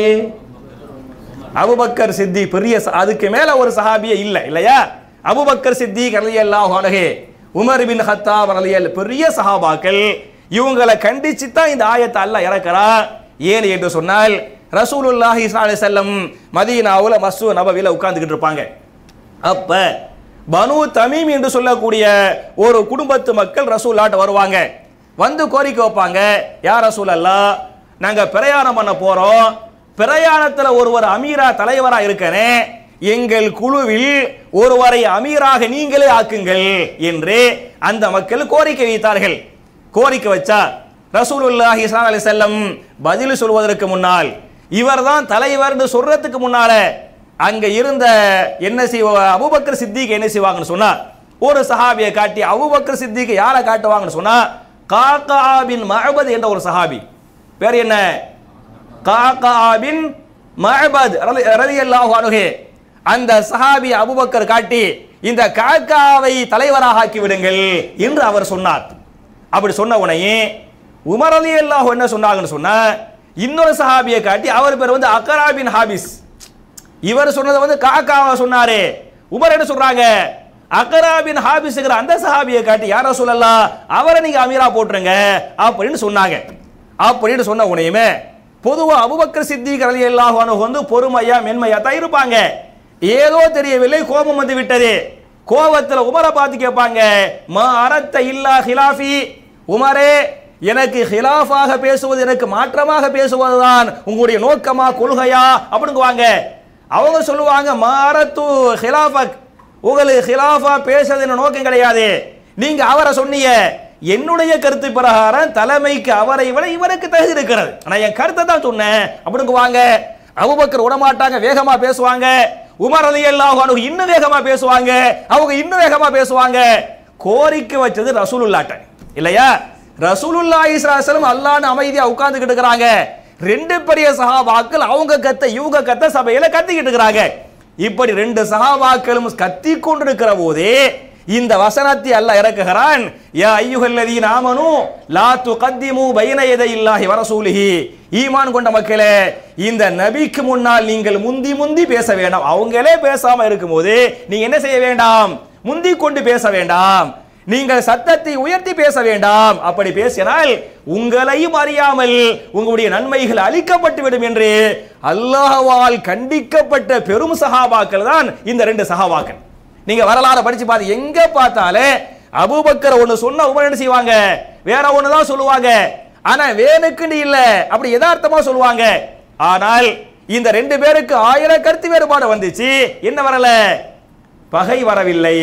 அபுபக்கர் சித்தி பெரிய ச- அதுக்கு மேல ஒரு சஹாபியே இல்ல இல்லையா அபுபக்கர் சித்தி ரலியல்லாஹு அன்ஹு உமர் பின் ஹத்தாப் ரலியல் பெரிய சஹாபாக்கள் இவங்களை கண்டிச்சு தான் இந்த ஆயத்தை அல்லாஹ் இறக்குறா ஏன் என்று சொன்னால் ரசூலுல்லாஹி ஸல்லல்லாஹு அலைஹி வஸல்லம் மதீனாவுல மஸ்ஜித் நபவில உட்கார்ந்துகிட்டு இருப்பாங்க அப்ப பனு தமீம் என்று சொல்லக்கூடிய ஒரு குடும்பத்து மக்கள் ரசூல்லாட்ட வருவாங்க வந்து கோரிக்கை வைப்பாங்க யார் ரசூல் அல்லா நாங்க பிரயாணம் பண்ண போறோம் பிரயாணத்துல ஒருவர் அமீரா தலைவரா இருக்கனே எங்கள் குழுவில் ஒருவரை அமீராக நீங்களே ஆக்குங்கள் என்று அந்த மக்கள் கோரிக்கை வைத்தார்கள் கோரிக்கை வச்சா ரசூலுல்லாஹி ஸல்லல்லாஹு அலைஹி வஸல்லம் பதில் சொல்வதற்கு முன்னால் இவர்தான் தலைவர்னு சொல்றதுக்கு முன்னால அங்க இருந்த என்ன செய்வ அபூபக்கர் சித்திக் என்ன செய்வாங்கன்னு சொன்னா ஒரு சஹாபியை காட்டி அபூபக்கர் சித்திக் யாரை காட்டுவாங்கன்னு சொன்னா காக்கா பின் மஹபத் என்ற ஒரு சஹாபி பேர் என்ன காக்கா பின் மஹபத் ரலியல்லாஹு அன்ஹு அந்த சஹாபி அபூபக்கர் காட்டி இந்த காக்காவை தலைவராக ஆக்கி விடுங்கள் என்று அவர் சொன்னார் அப்படி சொன்ன உடனே உமர் அலி அல்லாஹ் என்ன சொன்னாங்கன்னு சொன்னா இன்னொரு சஹாபியை காட்டி அவர் பேர் வந்து அக்கரா பின் ஹாபிஸ் இவர் சொன்னதை வந்து காக்காவை சொன்னாரு உமர் என்ன சொல்றாங்க அக்கரா பின் ஹாபிஸ்ங்கிற அந்த சஹாபியை காட்டி யார சொல்லலாம் அவரை நீங்க அமீரா போட்டுருங்க அப்படின்னு சொன்னாங்க அப்படின்னு சொன்ன உடனேயுமே பொதுவா அபுபக்கர் சித்திக் ரலி அல்லாஹ் வந்து பொறுமையா மென்மையா தான் இருப்பாங்க ஏதோ தெரியவில்லை கோபம் வந்து விட்டது கோபத்துல உமரை பார்த்து கேட்பாங்க மா அரத்த இல்லா ஹிலாஃபி உமரே எனக்கு ஹிலாஃபாக பேசுவது எனக்கு மாற்றமாக பேசுவதுதான் உங்களுடைய நோக்கமா கொள்கையா அப்படிங்குவாங்க அவங்க சொல்லுவாங்க மாரத்து ஹிலாஃபக் உங்களுக்கு ஹிலாஃபா பேசுறது என்ன நோக்கம் கிடையாது நீங்க அவரை சொன்னீங்க என்னுடைய கருத்து பிரகாரம் தலைமைக்கு அவரை விட இவருக்கு தகுதி இருக்கிறது ஆனா என் கருத்தை தான் சொன்னேன் அப்படிங்குவாங்க அபுபக்கர் விடமாட்டாங்க வேகமா பேசுவாங்க உமர் அலி அல்லாஹ் இன்னும் வேகமா பேசுவாங்க அவங்க இன்னும் வேகமா பேசுவாங்க கோரிக்கை வச்சது ரசூலுல்லாட்ட இல்லையா ரசூலுல்லா இஸ்லாசலம் அல்லான்னு அமைதியா உட்கார்ந்துகிட்டு இருக்கிறாங்க ரெண்டு பெரிய சஹாபாக்கள் அவங்க கத்த இவங்க கத்த சபையில கத்திக்கிட்டு இருக்கிறாங்க இப்படி ரெண்டு சஹாபாக்களும் கத்தி கொண்டிருக்கிற போதே இந்த வசனத்தை அல்லாஹ் இறக்குகிறான் யா ஐயுகல்லதீன் ஆமனு லா துகத்திமு பைன யதையில்லாஹி வரசூலிஹி ஈமான் கொண்ட மக்களே இந்த நபிக்கு முன்னால் நீங்கள் முந்தி முந்தி பேச வேண்டாம் அவங்களே பேசாம இருக்கும்போது நீங்க என்ன செய்ய வேண்டாம் முந்தி கொண்டு பேச வேண்டாம் நீங்கள் சத்தத்தை உயர்த்தி பேச வேண்டாம் அப்படி பேசினால் உங்களையும் அறியாமல் உங்களுடைய நன்மைகள் அளிக்கப்பட்டு விடும் என்று அல்லாஹ்வால் கண்டிக்கப்பட்ட பெரும் சஹாபாக்கள் தான் இந்த ரெண்டு சஹாபாக்கள் நீங்க வரலாறு படிச்சு பார்த்து எங்க பார்த்தாலே அபூபக்கர் ஒண்ணு சொன்னா உமர் என்ன செய்வாங்க வேற ஒண்ணு தான் சொல்லுவாங்க ஆனா வேணுக்குன்னு இல்ல அப்படி யதார்த்தமா சொல்லுவாங்க ஆனால் இந்த ரெண்டு பேருக்கு ஆயிரம் கருத்து வேறுபாடு வந்துச்சு என்ன வரல பகை வரவில்லை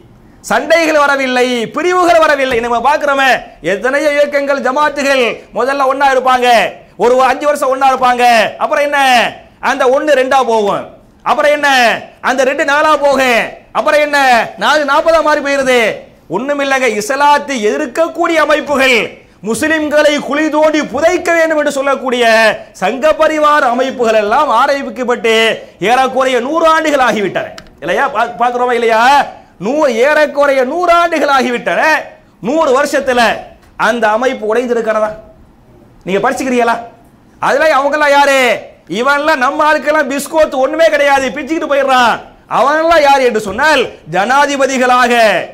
சண்டைகள் வரவில்லை பிரிவுகள் வரவில்லை நம்ம பார்க்கிறோமே எத்தனையோ இயக்கங்கள் ஜமாத்துகள் முதல்ல ஒண்ணா இருப்பாங்க ஒரு அஞ்சு வருஷம் ஒண்ணா இருப்பாங்க அப்புறம் என்ன அந்த ஒண்ணு ரெண்டா போகும் அப்புறம் என்ன அந்த ரெண்டு நாளா போகும் அப்புறம் என்ன நாலு நாற்பதா மாறி போயிருது ஒண்ணுமில்லைங்க இஸ்லாத்தை எதிர்க்கக்கூடிய அமைப்புகள் முஸ்லிம்களை குழி தோண்டி புதைக்க வேண்டும் என்று சொல்லக்கூடிய சங்க பரிவார அமைப்புகள் எல்லாம் ஆரம்பிக்கப்பட்டு ஏறக்குறைய நூறு ஆண்டுகள் ஆகிவிட்டன இல்லையா பா- பார்க்கிறோமா இல்லையா நூறு ஏறக்குறைய நூறு ஆண்டுகள் ஆகிவிட்டன நூறு வருஷத்துல அந்த அமைப்பு உடைந்திருக்கிறதா நீங்க படிச்சுக்கிறீங்களா அதுல அவங்கெல்லாம் யாரு இவன்லாம் நம்ம ஆட்கெல்லாம் பிஸ்கோத் ஒண்ணுமே கிடையாது பிச்சுக்கிட்டு போயிடுறான் அவன்லாம் யார் என்று சொன்னால் ஜனாதிபதிகளாக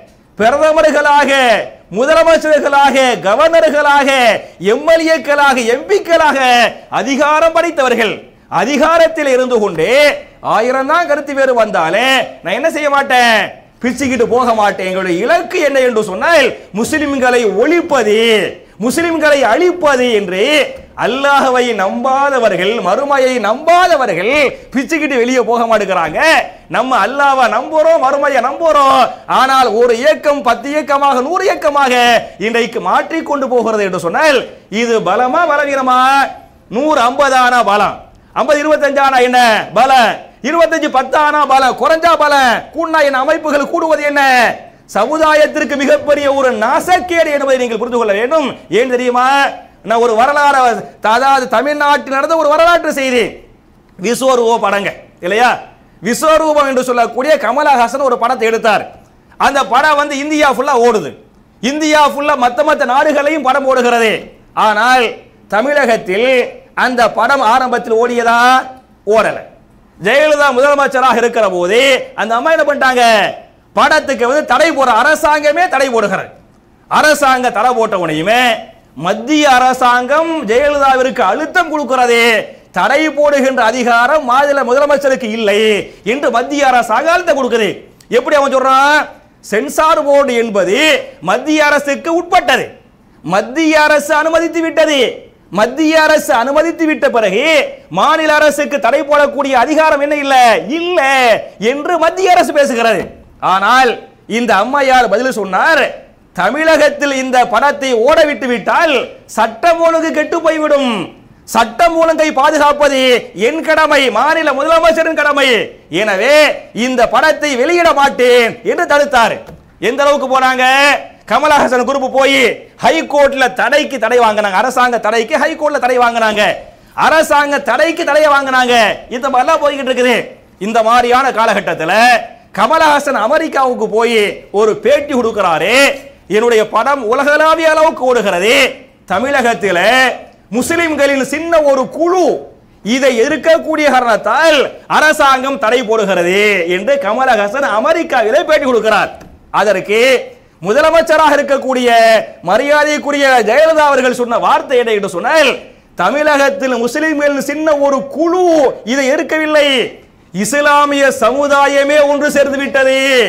பிரதமர்களாக முதலமைச்சர்களாக கவர்னர்களாக எம்எல்ஏக்களாக எம்பிக்களாக அதிகாரம் படைத்தவர்கள் அதிகாரத்தில் இருந்து கொண்டு ஆயிரம் தான் கருத்து வேறு வந்தாலே நான் என்ன செய்ய மாட்டேன் பிச்சுக்கிட்டு போக மாட்டேன் எங்களுடைய இலக்கு என்ன என்று சொன்னால் முஸ்லிம்களை ஒழிப்பது முஸ்லிம்களை அழிப்பது என்று அல்லாஹ்வை நம்பாதவர்கள் மறுமையை நம்பாதவர்கள் பிச்சுக்கிட்டு வெளியே போக மாட்டேங்கிறாங்க நம்ம அல்லாஹ்வை நம்புறோம் மறுமையை நம்புறோம் ஆனால் ஒரு இயக்கம் பத்து இயக்கமாக நூறு இயக்கமாக இன்றைக்கு மாற்றிக் கொண்டு போகிறது என்று சொன்னால் இது பலமா பலவீனமா நூறு ஐம்பது ஆனா பலம் ஐம்பது இருபத்தஞ்சு ஆனா என்ன பலம் இருபத்தஞ்சு பத்து ஆனா பலம் குறைஞ்சா பலம் கூண்ணா என்ன அமைப்புகள் கூடுவது என்ன சமுதாயத்திற்கு மிகப்பெரிய ஒரு நாசக்கேடு என்பதை நீங்கள் புரிந்து கொள்ள வேண்டும் ஏன் தெரியுமா நான் ஒரு வரலாறு அதாவது தமிழ்நாட்டில் நடந்த ஒரு வரலாற்று செய்தி விஸ்வரூப படங்க இல்லையா விஸ்வரூபம் என்று சொல்லக்கூடிய கமலஹாசன் ஒரு படத்தை எடுத்தார் அந்த படம் வந்து இந்தியா ஃபுல்லா ஓடுது இந்தியா ஃபுல்லா மத்த மத்த நாடுகளையும் படம் ஓடுகிறது ஆனால் தமிழகத்தில் அந்த படம் ஆரம்பத்தில் ஓடியதா ஓடல ஜெயலலிதா முதலமைச்சராக இருக்கிற போது அந்த அம்மா என்ன பண்ணிட்டாங்க படத்துக்கு வந்து தடை போற அரசாங்கமே தடை போடுகிறது அரசாங்க தடை போட்ட உடனேயுமே மத்திய அரசாங்கம் ஜெயலலிதாவிற்கு அழுத்தம் கொடுக்கிறது தடை போடுகின்ற அதிகாரம் மாநில முதலமைச்சருக்கு இல்லை என்று மத்திய அரசாங்கம் அழுத்தம் கொடுக்குது எப்படி அவன் சொல்றான் சென்சார் போர்டு என்பது மத்திய அரசுக்கு உட்பட்டது மத்திய அரசு அனுமதித்து விட்டது மத்திய அரசு அனுமதித்து விட்ட பிறகு மாநில அரசுக்கு தடை போடக்கூடிய அதிகாரம் என்ன இல்ல இல்ல என்று மத்திய அரசு பேசுகிறது ஆனால் இந்த அம்மையார் பதில் சொன்னார் தமிழகத்தில் இந்த படத்தை ஓட விட்டு விட்டால் சட்டம் ஒழுங்கு கெட்டு போய்விடும் சட்டம் ஒழுங்கை பாதுகாப்பது என் கடமை மாநில முதலமைச்சரின் கடமை எனவே இந்த படத்தை வெளியிட மாட்டேன் என்று தடுத்தார் எந்த அளவுக்கு போனாங்க கமலஹாசன் குரூப் போய் ஹைகோர்ட்ல தடைக்கு தடை வாங்கினாங்க அரசாங்க தடைக்கு ஹைகோர்ட்ல தடை வாங்கினாங்க அரசாங்க தடைக்கு தடையை வாங்கினாங்க இந்த மாதிரிலாம் போய்கிட்டு இருக்குது இந்த மாதிரியான காலகட்டத்தில் கமலஹாசன் அமெரிக்காவுக்கு போய் ஒரு பேட்டி கொடுக்கிறாரு என்னுடைய படம் உலகளாவிய அளவுக்கு ஓடுகிறது தமிழகத்தில் முஸ்லிம்களின் சின்ன ஒரு குழு இதை எதிர்க்கக்கூடிய காரணத்தால் அரசாங்கம் தடை போடுகிறது என்று கமலஹாசன் அமெரிக்காவிலே பேட்டி கொடுக்கிறார் அதற்கு முதலமைச்சராக இருக்கக்கூடிய மரியாதைக்குரிய ஜெயலலிதா அவர்கள் சொன்ன வார்த்தை என்ன என்று சொன்னால் தமிழகத்தில் முஸ்லிம்கள் சின்ன ஒரு குழு இதை எதிர்க்கவில்லை இஸ்லாமிய சமுதாயமே ஒன்று சேர்ந்து விட்டது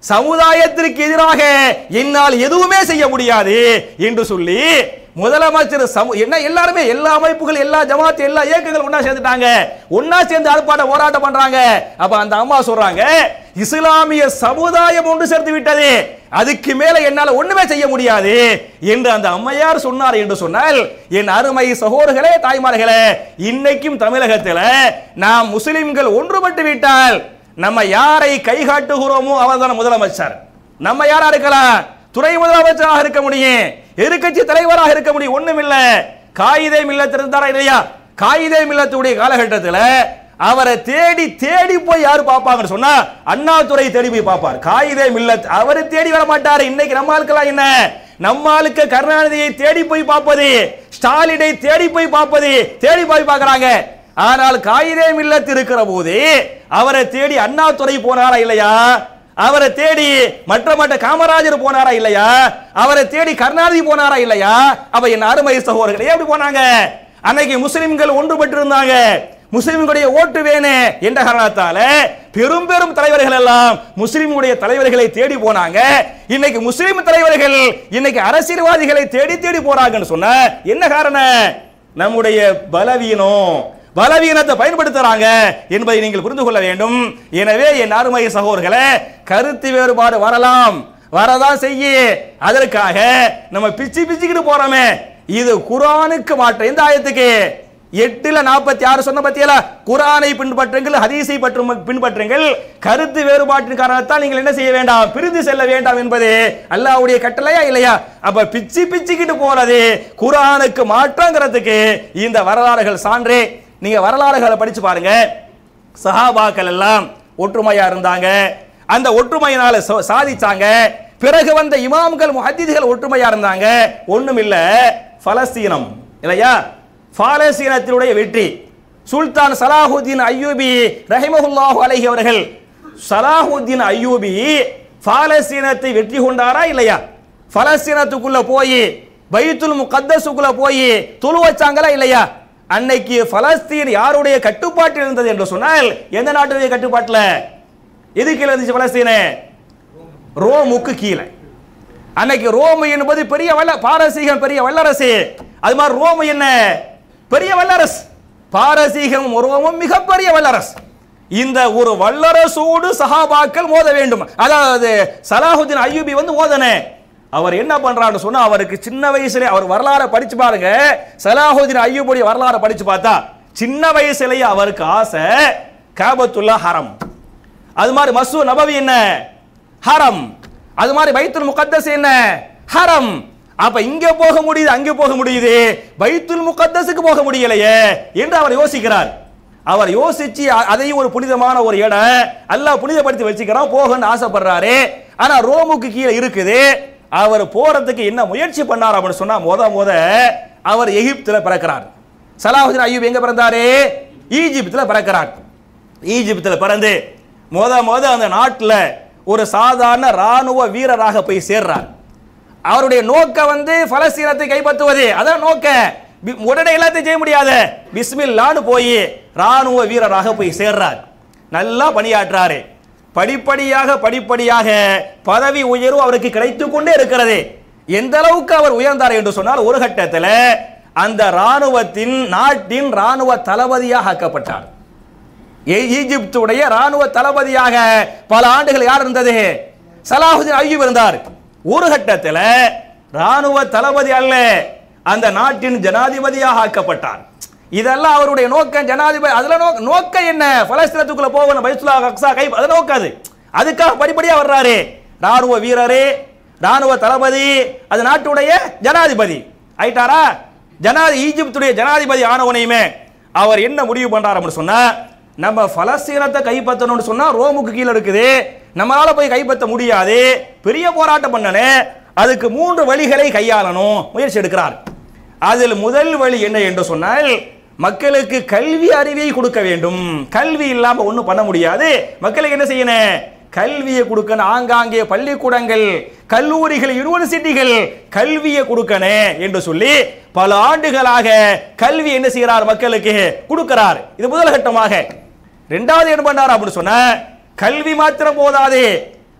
சமுதாயத்திற்கு எதிராக என்னால் எதுவுமே செய்ய முடியாது என்று சொல்லி முதலமைச்சர் சமு- என்ன எல்லாருமே எல்லா அமைப்புகள் எல்லா ஜமாத் எல்லா இயக்கங்கள் ஒண்ணா சேர்ந்துட்டாங்க ஒண்ணா சேர்ந்து ஆர்ப்பாட்டம் போராட்டம் பண்றாங்க அப்ப அந்த அம்மா சொல்றாங்க இஸ்லாமிய சமுதாயம் ஒன்று சேர்த்து விட்டது அதுக்கு மேல என்னால ஒண்ணுமே செய்ய முடியாது என்று அந்த அம்மையார் சொன்னார் என்று சொன்னால் என் அருமை சகோதரர்களே தாய்மார்களே இன்னைக்கும் தமிழகத்தில் நாம் முஸ்லிம்கள் ஒன்றுபட்டு விட்டால் நம்ம யாரை கை காட்டுகிறோமோ அவர்தான் முதலமைச்சர் நம்ம யாரா இருக்கலாம் துணை முதலமைச்சராக இருக்க முடியும் எதிர்க்கட்சி தலைவராக இருக்க முடியும் ஒண்ணும் இல்ல காயிதே மில்லத் இருந்தாரா இல்லையா காயிதே மில்லத்துடைய காலகட்டத்தில் அவரை தேடி தேடி போய் யாரு பார்ப்பாங்கன்னு சொன்னா அண்ணாதுரை தேடி போய் பார்ப்பார் காயிதே மில்லத் அவரு தேடி வர மாட்டாரு இன்னைக்கு நம்ம ஆளுக்கெல்லாம் என்ன நம்ம ஆளுக்கு கருணாநிதியை தேடி போய் பார்ப்பது ஸ்டாலினை தேடி போய் பார்ப்பது தேடி போய் பார்க்கறாங்க ஆனால் காயிதே மில்லத் இருக்கிற போது அவரை தேடி அண்ணாதுரை போனாரா இல்லையா அவரை தேடி மற்ற மற்ற காமராஜர் போனாரா இல்லையா அவரை தேடி கருணாநிதி போனாரா இல்லையா அவ என் அருமை சகோதரர்களே எப்படி போனாங்க அன்னைக்கு முஸ்லிம்கள் ஒன்றுபட்டு இருந்தாங்க முஸ்லிம்களுடைய ஓட்டு வேணு என்ற காரணத்தால பெரும் பெரும் தலைவர்கள் எல்லாம் முஸ்லிமுடைய தலைவர்களை தேடி போனாங்க இன்னைக்கு முஸ்லிம் தலைவர்கள் இன்னைக்கு அரசியல்வாதிகளை தேடி தேடி போறாங்கன்னு சொன்ன என்ன காரணம் நம்முடைய பலவீனம் பலவீனத்தை பயன்படுத்துறாங்க என்பதை நீங்கள் புரிந்து கொள்ள வேண்டும் எனவே என் அருமை சகோதரர்களே கருத்து வேறுபாடு வரலாம் வரதான் செய்ய அதற்காக நம்ம பிச்சு பிச்சுக்கிட்டு போறோமே இது குரானுக்கு மாற்றம் எந்த ஆயத்துக்கு எட்டுல நாற்பத்தி ஆறு சொன்ன பத்தியல குரானை பின்பற்றுங்கள் ஹதீஸை பற்றும் பின்பற்றுங்கள் கருத்து வேறுபாட்டின் காரணத்தால் நீங்கள் என்ன செய்ய வேண்டாம் பிரிந்து செல்ல வேண்டாம் என்பது அல்லாஹ்வுடைய கட்டளையா இல்லையா அப்ப பிச்சு பிச்சுக்கிட்டு போறது குரானுக்கு மாற்றங்கிறதுக்கு இந்த வரலாறுகள் சான்றே நீங்க வரலாறுகளை படிச்சு பாருங்க சஹாபாக்கள் எல்லாம் ஒற்றுமையா இருந்தாங்க அந்த ஒற்றுமையினால சா- சாதிச்சாங்க பிறகு வந்த இமாம்கள் முஹத்திதுகள் ஒற்றுமையா இருந்தாங்க ஒண்ணும் இல்ல பலஸ்தீனம் இல்லையா பாலஸ்தீனத்தினுடைய வெற்றி சுல்தான் சலாஹுத்தீன் ஐயூபி ரஹிமஹுல்லாஹு அலைஹி அவர்கள் சலாஹுத்தீன் ஐயூபி பாலஸ்தீனத்தை வெற்றி கொண்டாரா இல்லையா பலஸ்தீனத்துக்குள்ள போய் பைத்துல் முகத்தஸுக்குள்ள போய் துளு வச்சாங்களா இல்லையா அன்னைக்கு பலஸ்தீன் யாருடைய கட்டுப்பாட்டில் இருந்தது என்று சொன்னால் எந்த நாட்டுடைய கட்டுப்பாட்டில் எது கீழே இருந்துச்சு பலஸ்தீனு ரோமுக்கு கீழே அன்னைக்கு ரோம் என்பது பெரிய வல்ல பாரசீகம் பெரிய வல்லரசு அது மாதிரி ரோம் என்ன பெரிய வல்லரசு பாரசீகம் ரோமும் மிகப்பெரிய வல்லரசு இந்த ஒரு வல்லரசோடு சஹாபாக்கள் மோத வேண்டும் அதாவது சலாஹுதீன் ஐயூபி வந்து மோதனே அவர் என்ன பண்றான்னு சொன்னா அவருக்கு சின்ன வயசுல அவர் வரலாறை படிச்சு பாருங்க சலாஹுதீன் ஐயூபுடைய வரலாறை படிச்சு பார்த்தா சின்ன வயசுலயே அவருக்கு ஆசை காபத்துல்லா ஹரம் அது மாதிரி மசூ நபவி என்ன ஹரம் அது மாதிரி பைத்துல் முகத்தஸ் என்ன ஹரம் அப்ப இங்க போக முடியுது அங்க போக முடியுது பைத்துல் முகத்தஸுக்கு போக முடியலையே என்று அவர் யோசிக்கிறார் அவர் யோசிச்சு அ- அதையும் ஒரு புனிதமான ஒரு இடம் அல்லாஹ் புனிதப்படுத்தி வச்சுக்கிறான் போகணும்னு ஆசைப்படுறாரு ஆனா ரோமுக்கு கீழே இருக்குது அவர் போறதுக்கு என்ன முயற்சி பண்ணார் அப்படின்னு சொன்னா முத முத அவர் எகிப்துல பிறக்கிறார் சலாஹுதீன் ஐயூப் எங்க பிறந்தாரு ஈஜிப்துல பிறக்கிறார் ஈஜிப்தில் பிறந்து முத முத அந்த நாட்டில் ஒரு சாதாரண ராணுவ வீரராக போய் சேர்றார் அவருடைய நோக்கம் வந்து பலஸ்தீனத்தை கைப்பற்றுவது அதான் நோக்க பி- உடனே எல்லாத்தையும் செய்ய முடியாது பிஸ்மில்லான்னு போய் ராணுவ வீரராக போய் சேர்றார் நல்லா பணியாற்றாரு படிப்படியாக படிப்படியாக பதவி உயர்வு அவருக்கு கிடைத்து கொண்டே இருக்கிறது எந்த அளவுக்கு அவர் உயர்ந்தார் என்று சொன்னால் ஒரு கட்டத்தில் அந்த ராணுவத்தின் நாட்டின் ராணுவ தளபதியாக ஆக்கப்பட்டார் ஈ- ஈஜிப்துடைய ராணுவ தளபதியாக பல ஆண்டுகள் யார் இருந்தது சலாஹுதீன் ஐயூப் இருந்தார் ஒரு கட்டத்தில் ராணுவ தளபதி அல்ல அந்த நாட்டின் ஜனாதிபதியாக ஆக்கப்பட்டார் இதெல்லாம் அவருடைய நோக்கம் ஜனாதிபதி அதுல நோக்க நோக்கம் என்ன பலஸ்தீனத்துக்குள்ள போகணும் பைத்துல்லா அக்ஸா கை அது நோக்காது அதுக்காக படிப்படியா வர்றாரு ராணுவ வீரரே ராணுவ தளபதி அது நாட்டுடைய ஜனாதிபதி ஆயிட்டாரா ஜனாதி ஈஜிப்துடைய ஜனாதிபதி ஆனவனையுமே அவர் என்ன முடிவு பண்றார் அப்படின்னு சொன்னா நம்ம பலஸ்தீனத்தை கைப்பற்றணும்னு சொன்னா ரோமுக்கு கீழே இருக்குது நம்மளால போய் கைப்பற்ற முடியாது பெரிய போராட்டம் பண்ணனே அதுக்கு மூன்று வழிகளை கையாளணும் முயற்சி எடுக்கிறார் அதில் முதல் வழி என்ன என்று சொன்னால் மக்களுக்கு கல்வி அறிவை கொடுக்க வேண்டும் கல்வி இல்லாம ஒண்ணும் பண்ண முடியாது மக்களுக்கு என்ன செய்யணும் கல்வியை கொடுக்கணும் ஆங்காங்கே பள்ளிக்கூடங்கள் கல்லூரிகள் யூனிவர்சிட்டிகள் கல்வியை கொடுக்கணும் என்று சொல்லி பல ஆண்டுகளாக கல்வி என்ன செய்கிறார் மக்களுக்கு கொடுக்கிறார் இது முதல் கட்டமாக ரெண்டாவது என்ன பண்ணார் அப்படின்னு சொன்ன கல்வி மாத்திரம் போதாது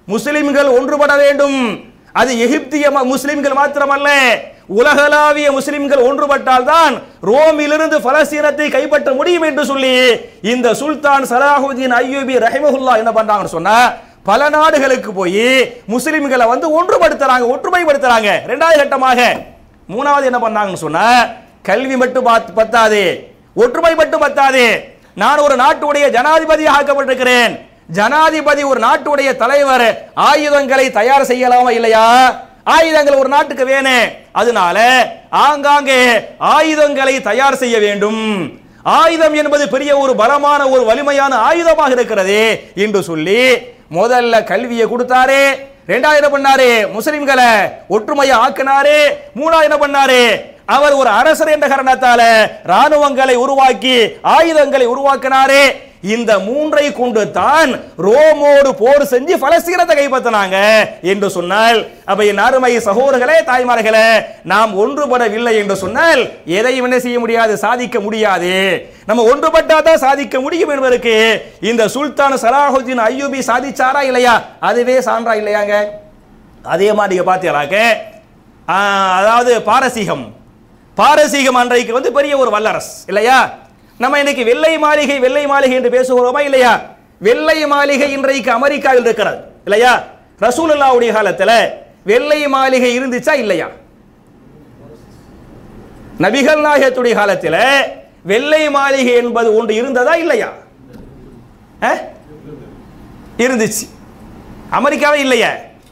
முஸ்லிம்கள் ஒன்றுபட வேண்டும் அது எகிப்திய ம- முஸ்லிம்கள் மாத்திரமல்ல உலகளாவிய முஸ்லிம்கள் ஒன்றுபட்டால் தான் ரோமிலிருந்து பலஸ்தீனத்தை கைப்பற்ற முடியும் என்று சொல்லி இந்த சுல்தான் சலாஹுதீன் ஐயூபி ரஹிமஹுல்லா என்ன பண்றாங்கன்னு சொன்னா பல நாடுகளுக்கு போய் முஸ்லிம்களை வந்து ஒன்றுபடுத்துறாங்க ஒற்றுமைப்படுத்துறாங்க இரண்டாவது கட்டமாக மூணாவது என்ன பண்ணாங்கன்னு சொன்னா கல்வி மட்டும் பாத்- பத்தாது ஒற்றுமை மட்டும் பத்தாது நான் ஒரு நாட்டுடைய ஜனாதிபதியாக ஆக்கப்பட்டிருக்கிறேன் ஜனாதிபதி ஒரு நாட்டுடைய தலைவர் ஆயுதங்களை தயார் செய்யலாமா இல்லையா ஆயுதங்கள் ஒரு நாட்டுக்கு வேணும் அதனால ஆங்காங்கே ஆயுதங்களை தயார் செய்ய வேண்டும் ஆயுதம் என்பது பெரிய ஒரு பலமான ஒரு வலிமையான ஆயுதமாக இருக்கிறது என்று சொல்லி முதல்ல கல்வியை கொடுத்தாரு ரெண்டாவது என்ன பண்ணாரு முஸ்லிம்களை ஒற்றுமையை ஆக்கினாரு மூணாவது என்ன பண்ணாரு அவர் ஒரு அரசர் என்ற காரணத்தால ராணுவங்களை உருவாக்கி ஆயுதங்களை உருவாக்கினாரு இந்த மூன்றை கொண்டு தான் ரோமோடு போர் செஞ்சு பலஸ்தீனத்தை கைப்பற்றினாங்க என்று சொன்னால் அப்ப என் அருமை சகோதரர்களே தாய்மார்களே நாம் ஒன்றுபடவில்லை என்று சொன்னால் எதையும் என்ன செய்ய முடியாது சாதிக்க முடியாது நம்ம ஒன்றுபட்டாதான் சாதிக்க முடியும் என்பதற்கு இந்த சுல்தான் சலாஹுதீன் ஐயூபி சாதிச்சாரா இல்லையா அதுவே சான்றா இல்லையாங்க அதே மாதிரி நீங்க பார்த்தீங்களாக்க ஆ, அதாவது பாரசீகம் பாரசீகம் அன்றைக்கு வந்து பெரிய ஒரு வல்லரசு இல்லையா நம்ம இன்னைக்கு வெள்ளை மாளிகை வெள்ளை மாளிகை என்று பேசுகிறோமா இல்லையா வெள்ளை மாளிகை இன்றைக்கு அமெரிக்காவில் இருக்கிறது இல்லையா ரசூலுல்லாவுடைய காலத்துல வெள்ளை மாளிகை இருந்துச்சா இல்லையா நபிகள் நாயகத்துடைய காலத்தில் வெள்ளை மாளிகை என்பது ஒன்று இருந்ததா இல்லையா அஹ்? இருந்துச்சு அமெரிக்காவே இல்லையா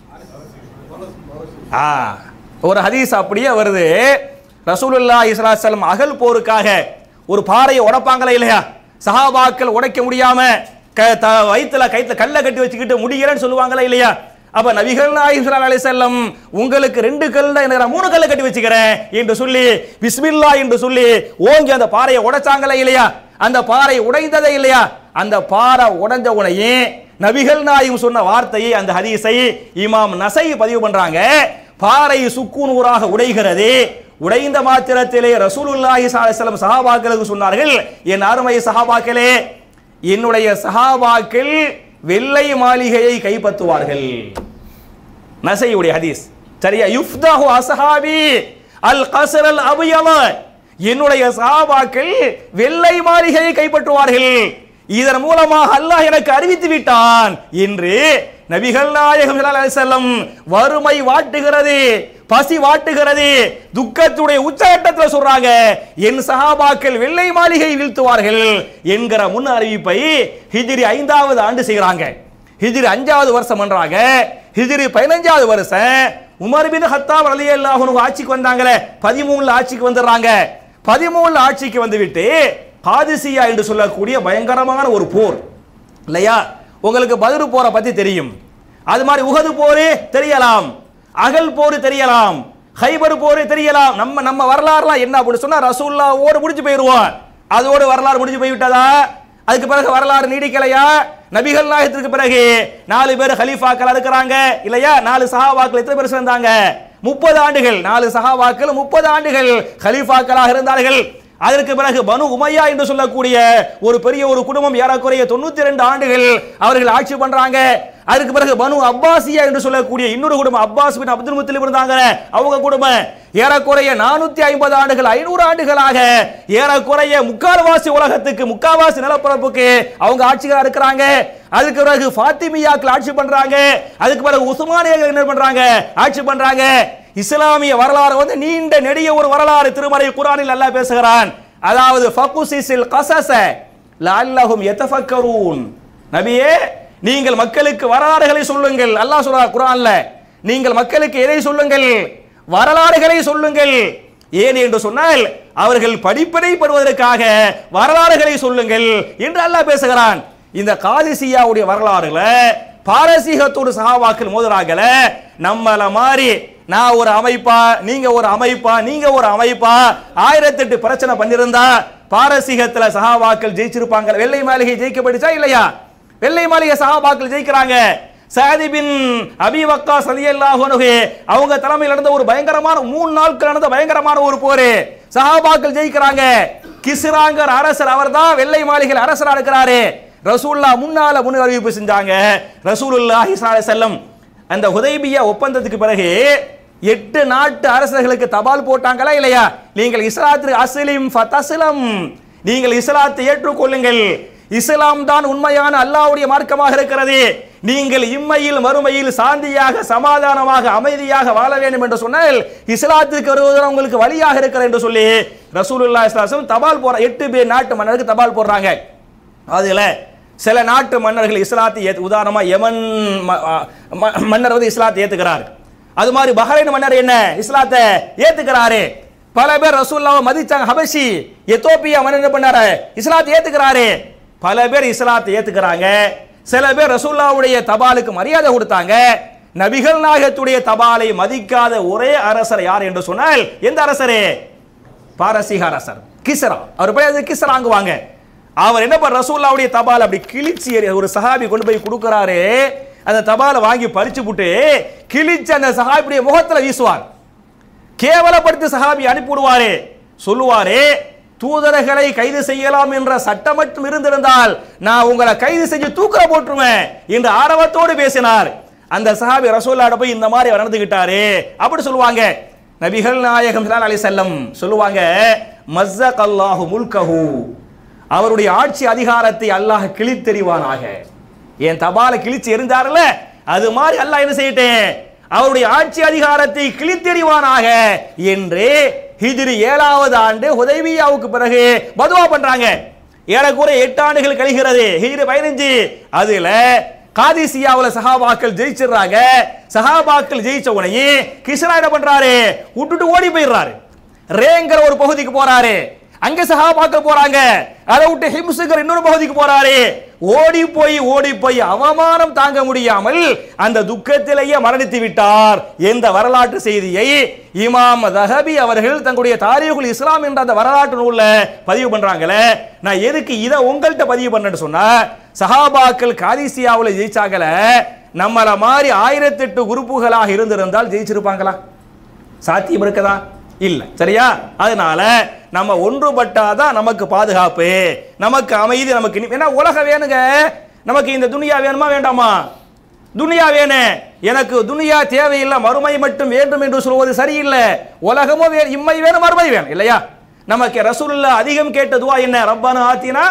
ஆ ஒரு ஹதீஸ் அப்படியே வருது ரசூலுல்லா இஸ்லாசலம் அகல் போருக்காக ஒரு பாறையை உடைப்பாங்களே இல்லையா சஹாபாக்கள் உடைக்க முடியாம க த வயிற்றுல கைத்துல கல்லை கட்டி வச்சுக்கிட்டு முடிகிறேன்னு சொல்லுவாங்களா இல்லையா அப்ப நபிகள் நாயிஸ்வரா அலி செல்லம் உங்களுக்கு ரெண்டு கல் தான் எனக்கு நான் மூணு கல்லை கட்டி வச்சுக்கிறேன் என்று சொல்லி பிஸ்மில்லா என்று சொல்லி ஓங்கி அந்த பாறையை உடைச்சாங்களா இல்லையா அந்த பாறை உடைந்ததே இல்லையா அந்த பாறை உடைஞ்ச உடனே நபிகள் நாயும் சொன்ன வார்த்தையை அந்த ஹதீஸை இமாம் நசை பதிவு பண்றாங்க பாறை சுக்குநூறாக உடைகிறது உடைந்த மாத்திரத்திலே ரசூலுல்லாஹி ஸல்லல்லாஹு அலைஹி வஸல்லம் சஹாபாக்களுக்கு சொன்னார்கள் என் அருமை சஹாபாக்களே என்னுடைய சஹாபாக்கள் வெள்ளை மாளிகையை கைப்பற்றுவார்கள் நசையுடைய ஹதீஸ் சரியா யுஃப்தாஹு அஸ்ஹாபி அல் கஸ்ர் அல் அபியல என்னுடைய சஹாபாக்கள் வெள்ளை மாளிகையை கைப்பற்றுவார்கள் இதன் மூலமாக அல்லாஹ் எனக்கு அறிவித்து விட்டான் என்று நபிகள் நாயகம் ஸல்லல்லாஹு அலைஹி வஸல்லம் வறுமை வாட்டுகிறது பசி வாட்டுகிறது துக்கத்துடைய உச்சகட்டத்தில் சொல்றாங்க என் சஹாபாக்கள் வெள்ளை மாளிகை வீழ்த்துவார்கள் என்கிற முன் அறிவிப்பை ஹிஜ்ரி ஐந்தாவது ஆண்டு செய்கிறாங்க ஹிஜ்ரி அஞ்சாவது வருஷம் பண்றாங்க ஹிஜ்ரி பதினஞ்சாவது வருஷம் உமர் பின் ஹத்தாப் ரலியல்லாஹு அன்ஹு ஆட்சிக்கு வந்தாங்களே பதிமூணுல ஆட்சிக்கு வந்துடுறாங்க பதிமூணுல ஆட்சிக்கு வந்துவிட்டு காதிசியா என்று சொல்லக்கூடிய பயங்கரமான ஒரு போர் இல்லையா உங்களுக்கு பதிரு போரை பத்தி தெரியும் அது மாதிரி உகது போரு தெரியலாம் அகல் போர் தெரியலாம் ஹைபர் போர் தெரியலாம் நம்ம நம்ம வரலாறுலாம் என்ன அப்படின்னு சொன்னா ரசூல்லாவோடு முடிஞ்சு போயிருவோம் அதோடு வரலாறு முடிஞ்சு போய்விட்டதா அதுக்கு பிறகு வரலாறு நீடிக்கலையா நபிகள் நாயகத்திற்கு பிறகு நாலு பேர் ஹலீஃபாக்கள் இருக்கிறாங்க இல்லையா நாலு சஹாபாக்கள் எத்தனை பேர் சேர்ந்தாங்க முப்பது ஆண்டுகள் நாலு சஹாபாக்கள் முப்பது ஆண்டுகள் ஹலீஃபாக்களாக இருந்தார்கள் அதற்கு பிறகு பனு உமையா என்று சொல்லக்கூடிய ஒரு பெரிய ஒரு குடும்பம் ஏறக்குறைய தொண்ணூத்தி ரெண்டு ஆண்டுகள் அவர்கள் ஆட்சி பண்றாங்க அதுக்கு பிறகு பனு அப்பாசியா என்று சொல்லக்கூடிய இன்னொரு குடும்பம் அப்பாஸ் பின் அப்துல் முத்தலிப் இருந்தாங்க அவங்க குடும்பம் ஏறக்குறைய நானூத்தி ஐம்பது ஆண்டுகள் ஐநூறு ஆண்டுகளாக ஏறக்குறைய முக்கால்வாசி உலகத்துக்கு முக்கால்வாசி நிலப்பரப்புக்கு அவங்க ஆட்சிகளாக இருக்கிறாங்க அதுக்கு பிறகு ஃபாத்திமியாக்கள் ஆட்சி பண்றாங்க அதுக்கு பிறகு உஸ்மானியர்கள் என்ன பண்றாங்க ஆட்சி பண்றாங்க இஸ்லாமிய வரலாறு வந்து நீண்ட நெடிய ஒரு வரலாறு திருமறை குரானில் அல்லாஹ் பேசுகிறான் அதாவது ஃபகுசிஸில் கசஸ லஅல்லஹும் யதஃபக்கரூன் நபியே நீங்கள் மக்களுக்கு வரலாறுகளை சொல்லுங்கள் அல்லாஹ் சொல்றார் குரான்ல நீங்கள் மக்களுக்கு எதை சொல்லுங்கள் வரலாறுகளை சொல்லுங்கள் ஏன் என்று சொன்னால் அவர்கள் படிப்படைப்படுவதற்காக வரலாறுகளை சொல்லுங்கள் என்று அல்லாஹ் பேசுகிறான் இந்த காதிசியாவுடைய வரலாறுல பாரசீகத்தோடு சகாவாக்கள் மோதுறாங்கல நம்மள மாதிரி நான் ஒரு அமைப்பா நீங்க ஒரு அமைப்பா நீங்க ஒரு அமைப்பா ஆயிரத்தெட்டு பிரச்சனை பண்ணிருந்தா பாரசீகத்துல சகாவாக்கள் ஜெயிச்சிருப்பாங்க வெள்ளை மாளிகை ஜெயிக்கப்பட்டுச்சா இல்லையா வெள்ளை மாளிகை சகாபாக்கள் ஜெயிக்கிறாங்க சாதி பின் அபி வக்கா சதியல்லாஹு அன்ஹு அவங்க தலைமையில் நடந்த ஒரு பயங்கரமான மூணு நாட்கள் நடந்த பயங்கரமான ஒரு போர் சஹாபாக்கள் ஜெயிக்கிறாங்க கிஸ்ராங்கர் அரசர் அவர்தான் வெள்ளை மாளிகையில் அரசரா இருக்கிறாரு ரசூல்லா முன்னால முன் அறிவிப்பு செஞ்சாங்க ரசூலுல்லாஹி ஸல்லல்லாஹு அலைஹி வஸல்லம் அந்த ஹுதைபியா ஒப்பந்தத்துக்கு பிறகு எட்டு நாட்டு அரசர்களுக்கு தபால் போட்டாங்களா இல்லையா நீங்கள் இஸ்லாத்திற்கு அஸ்லிம் ஃபதஸ்லம் நீங்கள் இஸ்லாத்தை ஏற்றுக்கொள்ளுங்கள் இஸ்லாம் தான் உண்மையான அல்லாஹ்வுடைய மார்க்கமாக இருக்கிறது நீங்கள் இம்மையில் மறுமையில் சாந்தியாக சமாதானமாக அமைதியாக வாழ வேண்டும் என்று சொன்னால் இஸ்லாத்திற்கு வருவதுதான் உங்களுக்கு வழியாக இருக்கிறது என்று சொல்லி ரசூலுல்லாஹி ஸல்லல்லாஹு அலைஹி வஸல்லம் தபால் போற எட்டு பேர் நாட்டு மன்னருக்கு தபால் போடுறாங்க அதுல சில நாட்டு மன்னர்கள் இஸ்லாத்தை ஏத்து உதாரணமா யமன் ம- ம- மன்னர் வந்து இஸ்லாத்தை ஏத்துக்கிறார் அது மாதிரி பஹ்ரைன் மன்னர் என்ன இஸ்லாத்தை ஏத்துக்கிறாரு பல பேர் ரசூல்லாவை மதிச்சாங்க ஹபஷி எத்தோப்பியா மன்னர் என்ன பண்ணாரு இஸ்லாத்தை ஏத்துக்கிறாரு பல பேர் இஸ்லாத்தை ஏத்துக்கிறாங்க சில பேர் ரசூல்லாவுடைய தபாலுக்கு மரியாதை கொடுத்தாங்க நபிகள் நாயகத்துடைய தபாலை மதிக்காத ஒரே அரசர் யார் என்று சொன்னால் எந்த அரசரே பாரசீக அரசர் கிஸ்ரா அவர் பேர் அது கிஸ்ராங்குவாங்க அவர் என்ன பண்ண ரசூல்லாவுடைய தபால் அப்படி கிழிச்சு எறி- ஒரு சஹாபி கொண்டு போய் கொடுக்கறாரு அந்த தபாலை வாங்கி பறிச்சு புட்டு கிழிச்சு அந்த சஹாபியுடைய முகத்துல வீசுவார் கேவலப்படுத்தி சஹாபி அனுப்பிவிடுவாரு சொல்லுவாரு தூதர்களை கைது செய்யலாம் என்ற சட்டம் மட்டும் இருந்திருந்தால் நான் உங்களை கைது செஞ்சு தூக்கில போட்டுருவேன் என்று ஆரவத்தோடு பேசினார் அந்த சஹாபி ரசூல்லாட போய் இந்த மாதிரி அவர் நடந்துகிட்டாரு அப்படி சொல்லுவாங்க நபிகள் நாயகம் ஸல்லல்லாஹு அலைஹி வஸல்லம் சொல்லுவாங்க மஸ்ஸக் அல்லாஹு முல்கஹு அவருடைய ஆட்சி அதிகாரத்தை அல்லாஹ் கிழித்தெறிவானாக என் தபால கிழிச்சு எரிஞ்சாருல அது மாதிரி அல்லாஹ் என்ன செய்யட்டேன் அவருடைய ஆட்சி அதிகாரத்தை கிழித்தெறிவானாக என்று ஹிஜ்ரி ஏழாவது ஆண்டு ஹுதைபியாவுக்கு பிறகு பதுவா பண்றாங்க ஏறக்குறைய எட்டு ஆண்டுகள் கழிகிறது ஹிஜ்ரி பதினஞ்சு அதுல காதிசியாவுல சஹாபாக்கள் ஜெயிச்சிடுறாங்க சஹாபாக்கள் ஜெயிச்ச உடனே கிருஷ்ணா என்ன பண்றாரு விட்டுட்டு ஓடி போயிடுறாரு ரேங்கிற ஒரு பகுதிக்கு போறாரு அங்க சஹாபாக்கள் போறாங்க அதை விட்டு ஹிம்சுங்கிற இன்னொரு பகுதிக்கு போறாரு ஓடி போய் ஓடி போய் அவமானம் தாங்க முடியாமல் அந்த துக்கத்திலேயே மரணித்து விட்டார் என்ற வரலாற்று செய்தியை இமாம் தஹபி அவர்கள் தங்களுடைய தாரீகுல் இஸ்லாம் என்ற அந்த வரலாற்று நூல்ல பதிவு பண்றாங்களே நான் எதுக்கு இதை உங்கள்கிட்ட பதிவு பண்ணேன்னு சொன்னா சஹாபாக்கள் காதிசியாவுல ஜெயிச்சாங்கல நம்மள மாதிரி ஆயிரத்தெட்டு உறுப்புகளாக இருந்திருந்தால் ஜெயிச்சிருப்பாங்களா சாத்தியம் இருக்குதா இல்ல சரியா அதனால நம்ம ஒன்றுபட்டாதான் நமக்கு பாதுகாப்பு நமக்கு அமைதி நமக்கு நி- ஏன்னா உலகம் வேணுங்க நமக்கு இந்த துனியா வேணுமா வேண்டாமா துனியா வேணும் எனக்கு துனியா தேவையில்லை மறுமை மட்டும் வேண்டும் என்று சொல்வது சரியில்லை உலகமும் வே இம்மை வேணும் மறுமை வேணும் இல்லையா நமக்கு ரசூலுல்லாஹ் அதிகம் கேட்ட துவா என்ன ரப்பானா ஆத்தினா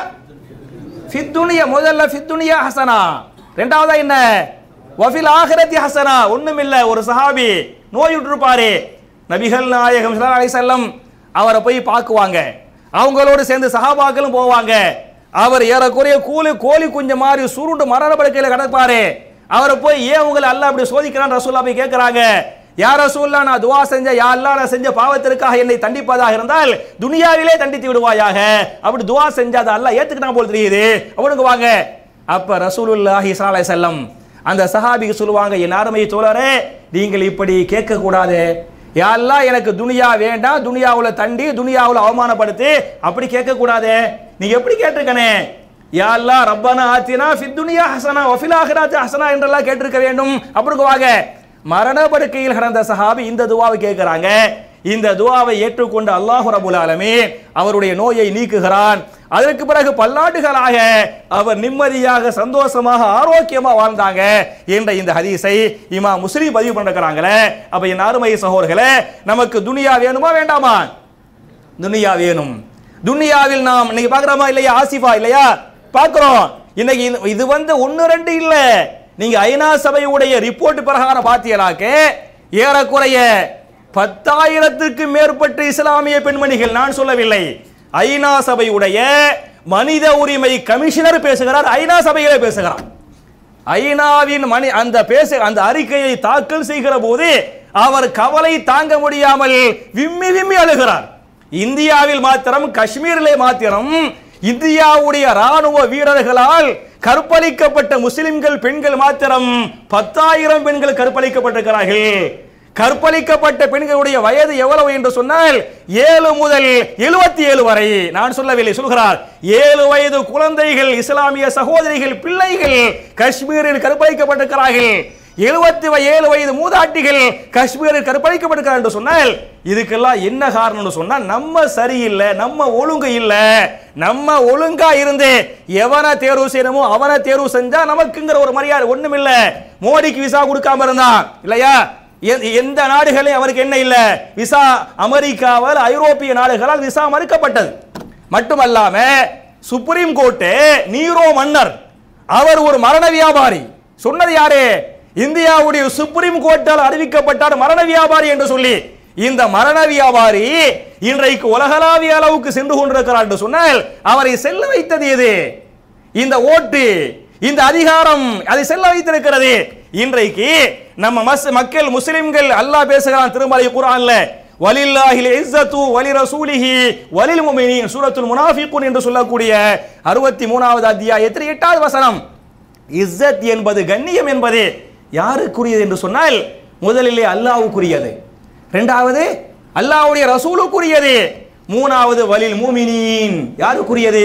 ஃபித்துனியா முதல்ல ஃபித்துனியா ஹசனா ரெண்டாவதா என்ன வஃபில் ஆகிரத்தி ஹசனா ஒண்ணும் இல்ல ஒரு சஹாபி நோயுற்றிருப்பாரு நபிகள் நாயகம் ஸல்லல்லாஹு அலைஹி வஸல்லம் அவரை போய் பார்க்குவாங்க அவங்களோடு சேர்ந்து சஹாபாக்களும் போவாங்க அவர் ஏறக்குறைய கூலி கோழி குஞ்சு மாதிரி சுருண்டு மரண படுக்கையில் கிடப்பாரு அவரை போய் ஏன் உங்களை அல்லாஹ் அப்படி சோதிக்கிறான் ரசூல்லா போய் கேட்கறாங்க யார் ரசூல்லா நான் துவா செஞ்ச யா அல்லாஹ் நான் செஞ்ச பாவத்திற்காக என்னை தண்டிப்பதாக இருந்தால் துனியாவிலே தண்டித்து விடுவாயாக அப்படி துவா செஞ்சா அதை அல்லாஹ் ஏத்துக்கிட்டான் போல் தெரியுது அவனுக்கு வாங்க அப்ப ரசூலுல்லாஹி ஸல்லல்லாஹு அலைஹி வஸல்லம் அந்த சஹாபிக்கு சொல்லுவாங்க என் அருமை தோழரே நீங்கள் இப்படி கேட்க கூடாது யா அல்லாஹ் எனக்கு துனியா வேண்டாம் துனியாவுல தண்டி துனியாவுல அவமானப்படுத்தி அப்படி கேட்க கூடாது நீங்க எப்படி கேட்டிருக்கனே யா அல்லாஹ் ரப்பனா ஆத்தினா ஃபித் துனியா ஹசனா வஃபில் ஆஹிராத்தி ஹசனா என்றெல்லாம் கேட்டிருக்க வேண்டும் அப்படி வாங்க மரண படுக்கையில் கிடந்த சஹாபி இந்த துவாவை கேட்கிறாங்க இந்த துவாவை ஏற்றுக்கொண்ட அல்லாஹ் ரபுல் ஆலமீன் அவருடைய நோயை நீக்குகிறான் அதற்கு பிறகு பல்லாண்டுகளாக அவர் நிம்மதியாக சந்தோஷமாக ஆரோக்கியமா வாழ்ந்தாங்க என்ற இந்த ஹதீஸை இமா முஸ்லீம் பதிவு பண்ணிருக்கிறாங்களே அப்ப என் அருமை சகோதரர்களே நமக்கு துனியா வேணுமா வேண்டாமா துனியா வேணும் துனியாவில் நாம் இன்னைக்கு பார்க்குறோமா இல்லையா ஆசிஃபா இல்லையா பார்க்குறோம் இன்னைக்கு இது- இது வந்து ஒன்று ரெண்டு இல்ல நீங்க ஐநா சபையுடைய ரிப்போர்ட் பிரகாரம் பார்த்தீங்களாக்க ஏறக்குறைய பத்தாயிரத்துக்கு மேற்பட்ட இஸ்லாமிய பெண்மணிகள் நான் சொல்லவில்லை ஐநா சபையுடைய மனித உரிமை கமிஷனர் பேசுகிறார் ஐநா சபையிலே பேசுகிறார் ஐநாவின் மணி அந்த பேச அந்த அறிக்கையை தாக்கல் செய்கிற போது அவர் கவலை தாங்க முடியாமல் விம்மி விம்மி அழுகிறார் இந்தியாவில் மாத்திரம் காஷ்மீரிலே மாத்திரம் இந்தியாவுடைய ராணுவ வீரர்களால் கற்பழிக்கப்பட்ட முஸ்லிம்கள் பெண்கள் மாத்திரம் பத்தாயிரம் பெண்கள் கற்பழிக்கப்பட்டிருக்கிறார்கள் கற்பழிக்கப்பட்ட பெண்களுடைய வயது எவ்வளவு என்று சொன்னால் ஏழு முதல் எழுபத்தி ஏழு வரை நான் சொல்லவில்லை சொல்கிறார் ஏழு வயது குழந்தைகள் இஸ்லாமிய சகோதரிகள் பிள்ளைகள் காஷ்மீரில் கற்பழிக்கப்பட்டிருக்கிறார்கள் எழுபத்தி ஏழு வயது மூதாட்டிகள் காஷ்மீரில் கற்பழிக்கப்படுகிறார் என்று சொன்னால் இதுக்கெல்லாம் என்ன காரணம்னு சொன்னா நம்ம சரியில்லை நம்ம ஒழுங்கு இல்ல நம்ம ஒழுங்கா இருந்து எவனை தேர்வு செய்யணுமோ அவனை தேர்வு செஞ்சா நமக்குங்கிற ஒரு மரியாதை ஒண்ணும் இல்ல மோடிக்கு விசா கொடுக்காம இருந்தான் இல்லையா எ- எந்த நாடுகளையும் அவருக்கு என்ன இல்ல விசா அமெரிக்காவால் ஐரோப்பிய நாடுகளால் விசா மறுக்கப்பட்டது மட்டுமல்லாம சுப்ரீம் கோர்ட்டு நீரோ மன்னர் அவர் ஒரு மரண வியாபாரி சொன்னது யாரு இந்தியாவுடைய சுப்ரீம் கோர்ட்டால் அறிவிக்கப்பட்டார் மரண வியாபாரி என்று சொல்லி இந்த மரண வியாபாரி இன்றைக்கு உலகளாவிய அளவுக்கு சென்று கொண்டிருக்கிறார் என்று சொன்னால் அவரை செல்ல வைத்தது எது இந்த ஓட்டு இந்த அதிகாரம் அதை செல்ல வைத்திருக்கிறது இன்றைக்கு நம்ம மஸ் மக்கள் முஸ்லிம்கள் அல்லாஹ் பேசுகிறான் திருமலை குர்ஆன்ல வலில்லாஹில் இஸ்ஸத்து வலி ரசூலிஹி வலில் முஃமினீன் சூரத்துல் முனாஃபிகுன் என்று சொல்லக்கூடிய 63வது அத்தியாயத்தில் எட்டாவது வசனம் இஸ்ஸத் என்பது கண்ணியம் என்பது யாருக்குரியது என்று சொன்னால் முதலிலே அல்லாஹ்வுக்குரியது இரண்டாவது அல்லாஹ்வுடைய ரசூலுக்குரியது மூணாவது வலில் மூமினீன் யாருக்குரியது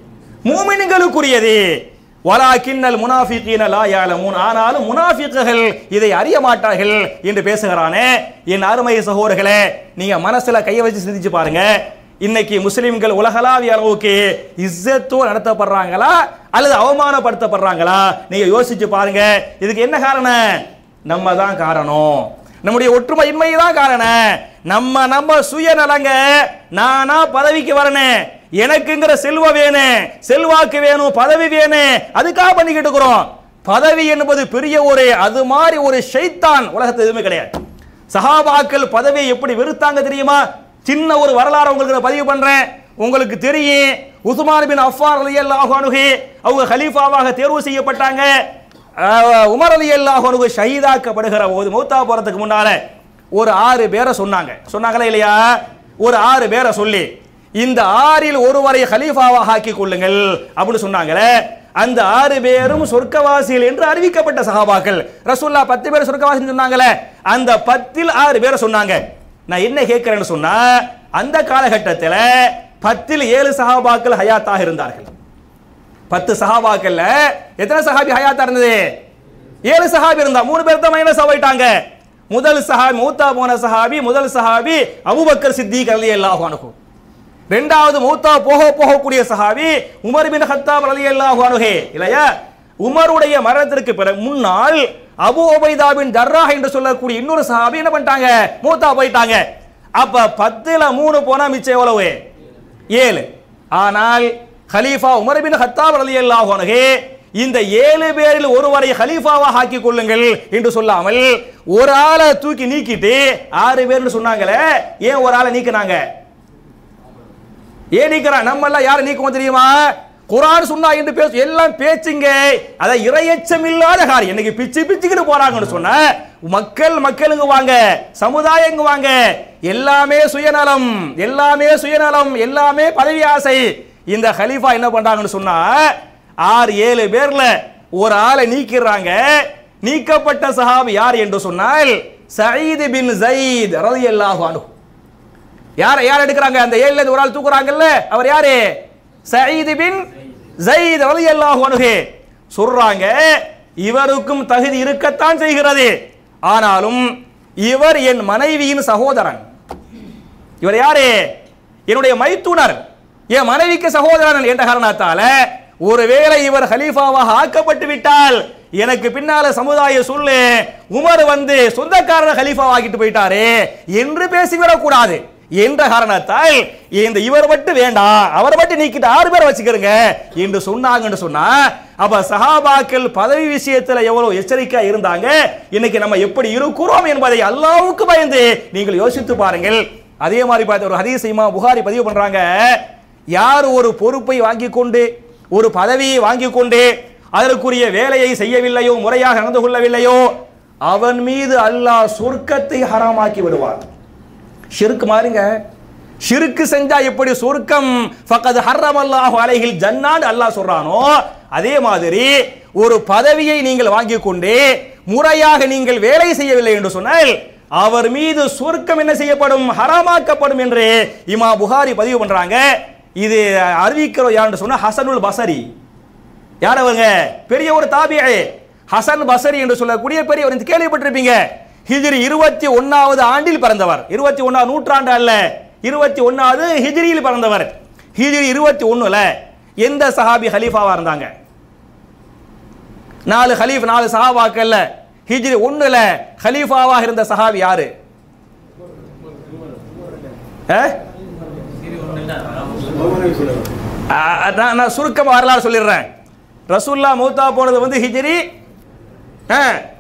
மூமின்களுக்குரியது வலாக்கின்னல் முனாஃபிகீன லா யாலமூன் ஆனாலும் முனாஃபிக்குகள் இதை அறிய மாட்டார்கள் என்று பேசுகிறானே என் அருமை சகோதரர்களே நீங்க மனசுல கையை வச்சு சிந்திச்சு பாருங்க இன்னைக்கு முஸ்லிம்கள் உலகளாவிய அளவுக்கு இஸ்ஸத்தோ நடத்தப்படுறாங்களா அல்லது அவமானப்படுத்தப்படுறாங்களா நீங்க யோசிச்சு பாருங்க இதுக்கு என்ன காரணம் நம்ம தான் காரணம் நம்முடைய ஒற்றுமை இன்மை தான் காரணம் நம்ம நம்ம சுயநலங்க நானா பதவிக்கு வரணும் எனக்குங்கிற செல்வம் வேணும் செல்வாக்கு வேணும் பதவி வேணும் அதுக்காக பண்ணிக்கிட்டு இருக்கிறோம் பதவி என்பது பெரிய ஒரு அது மாதிரி ஒரு ஷைத்தான் உலகத்துல எதுவுமே கிடையாது சஹாபாக்கள் பதவியை எப்படி வெறுத்தாங்க தெரியுமா சின்ன ஒரு வரலாறு உங்களுக்கு நான் பதிவு பண்றேன் உங்களுக்கு தெரியும் உஸ்மான் பின் அஃபார் ரலியல்லாஹு அன்ஹு அவங்க கலீஃபாவாக தேர்வு செய்யப்பட்டாங்க அஹ், உமர் ரலியல்லாஹு அன்ஹு ஷஹீதாக்கப்படுகிற போது மௌத்தா போறதுக்கு முன்னால ஒரு ஆறு பேரை சொன்னாங்க சொன்னாங்களா இல்லையா ஒரு ஆறு பேரை சொல்லி இந்த ஆறில் ஒருவரை ஹலீஃபாவாக ஆக்கி கொள்ளுங்கள் அப்படின்னு சொன்னாங்களே அந்த ஆறு பேரும் சொர்க்கவாசிகள் என்று அறிவிக்கப்பட்ட சஹாபாக்கள் ரசூல்லா பத்து பேர் சொர்க்கவாசின்னு சொன்னாங்களே அந்த பத்தில் ஆறு பேரை சொன்னாங்க நான் என்ன கேட்கிறேன்னு சொன்னா அந்த காலகட்டத்தில் பத்தில் ஏழு சஹாபாக்கள் ஹயாத்தாக இருந்தார்கள் பத்து சஹாபாக்கள்ல எத்தனை சஹாபி ஹயாத்தா இருந்தது ஏழு சஹாபி இருந்தா மூணு பேர் தான் மைனஸ் ஆயிட்டாங்க முதல் சஹாபி மூத்தா போன சஹாபி முதல் சஹாபி அபூபக்கர் சித்திக் ரலியல்லாஹு அன்ஹு ரெண்டாவது மூத்தா போக போகக்கூடிய சஹாபி உமர் பின் ஹத்தாப் ரலியல்லாஹு அன்ஹு இல்லையா உமருடைய மரணத்திற்கு பிறகு முன்னால் அபு உபைதா பின் ஜர்ராஹ் என்று சொல்லக்கூடிய இன்னொரு சஹாபி என்ன பண்ணிட்டாங்க மூத்தா போயிட்டாங்க அப்ப பத்துல மூணு போனா மிச்சம் எவ்வளவு ஏழு ஆனால் ஹலீஃபா உமர் பின் ஹத்தாப் ரலியல்லாஹு அன்ஹு இந்த ஏழு பேரில் ஒருவரை ஹலீஃபாவாக ஆக்கிக் கொள்ளுங்கள் என்று சொல்லாமல் ஒரு ஆளை தூக்கி நீக்கிட்டு ஆறு பேர்னு சொன்னாங்களே ஏன் ஒரு ஆளை நீக்கினாங்க ஏன் நீக்கிறான் நம்ம எல்லாம் யாரை நீக்குவோம் தெரியுமா குரான் சுன்னா என்று பேசு எல்லாம் பேச்சுங்க அத இரையச்சம் இல்லாத காரியம் இன்னைக்கு பிச்சு பிச்சுக்கிட்டு போறாங்கன்னு சொன்ன மக்கள் மக்களுங்க வாங்க சமுதாயங்க வாங்க எல்லாமே சுயநலம் எல்லாமே சுயநலம் எல்லாமே பதவி ஆசை இந்த ஹலீஃபா என்ன பண்றாங்கன்னு சொன்னா ஆறு ஏழு பேர்ல ஒரு ஆளை நீக்கிறாங்க நீக்கப்பட்ட சஹாபி யார் என்று சொன்னால் சயீத் பின் ஜயீத் ரலியல்லாஹு அன்ஹு யார யார் எடுக்கிறாங்க அந்த ஏழுல இருந்து ஒரு ஆள் தூக்குறாங்கல்ல அவர் யாரு சயீத் பின் ஜயீத் ரலியல்லாஹு அன்ஹு சொல்றாங்க இவருக்கும் தகுதி இருக்கத்தான் செய்கிறது ஆனாலும் இவர் என் மனைவியின் சகோதரன் இவர் யாரு என்னுடைய மைத்துனர் என் மனைவிக்கு சகோதரன் என்ற காரணத்தால ஒருவேளை இவர் ஹலீஃபாவாக ஆக்கப்பட்டு விட்டால் எனக்கு பின்னால சமுதாய சொல்லு உமர் வந்து சொந்தக்காரர் ஹலீஃபா ஆக்கிட்டு போயிட்டாரு என்று பேசிவிடக் கூடாது என்ற காரணத்தால் இந்த இவர் மட்டும் வேண்டாம் அவர் மட்டும் நீக்கிட்டு ஆறு பேர் வச்சுக்கிறங்க என்று சொன்னாங்கன்னு சொன்னா அப்ப சஹாபாக்கள் பதவி விஷயத்துல எவ்வளவு எச்சரிக்கையா இருந்தாங்க இன்னைக்கு நம்ம எப்படி இருக்கிறோம் என்பதை அல்லாவுக்கு பயந்து நீங்கள் யோசித்து பாருங்கள் அதே மாதிரி பார்த்த ஒரு ஹதீஸ் இமாம் புகாரி பதிவு பண்றாங்க யார் ஒரு பொறுப்பை வாங்கி கொண்டு ஒரு பதவியை வாங்கி கொண்டு அதற்குரிய வேலையை செய்யவில்லையோ முறையாக நடந்து கொள்ளவில்லையோ அவன் மீது அல்லாஹ் சொர்க்கத்தை ஹராமாக்கி விடுவான் ஷிர்க் மாறுங்க ஷிர்க்கு செஞ்சா எப்படி சொர்க்கம் ஃபக்கத் ஹர்ரம் அல்லாஹு அலைஹில் ஜன்னான் அல்லாஹ் சொல்றானோ அதே மாதிரி ஒரு பதவியை நீங்கள் வாங்கி கொண்டு முறையாக நீங்கள் வேலை செய்யவில்லை என்று சொன்னால் அவர் மீது சொர்க்கம் என்ன செய்யப்படும் ஹராமாக்கப்படும் என்று இமா புகாரி பதிவு பண்றாங்க இது அறிவிக்கிறோம் யாருன்னு சொன்னா ஹசனுல் பசரி யார் அவங்க பெரிய ஒரு தாபியை ஹசன் பசரி என்று சொல்லக்கூடிய பெரியவர் இந்த கேள்விப்பட்டிருப்பீங்க ஹிஜ்ரி இருபத்தி ஒன்னாவது ஆண்டில் பிறந்தவர் இருபத்தி ஒன்னாவது நூற்றாண்டு அல்ல இருபத்தி ஒன்னாவது ஹிஜ்ரியில் பிறந்தவர் ஹிஜ்ரி இருபத்தி ஒண்ணுல எந்த சஹாபி ஹலீஃபாவா இருந்தாங்க நாலு ஹலீஃப் நாலு சஹாபாக்கள்ல ஹிஜ்ரி ஒண்ணுல ஹலீஃபாவாக இருந்த சஹாபி யாரு ஆ? ஆ, நான் நான் சுருக்கமா வரலாறு சொல்லிடுறேன் ரசூல்லா மூத்தா போனது வந்து ஹிஜ்ரி ஆ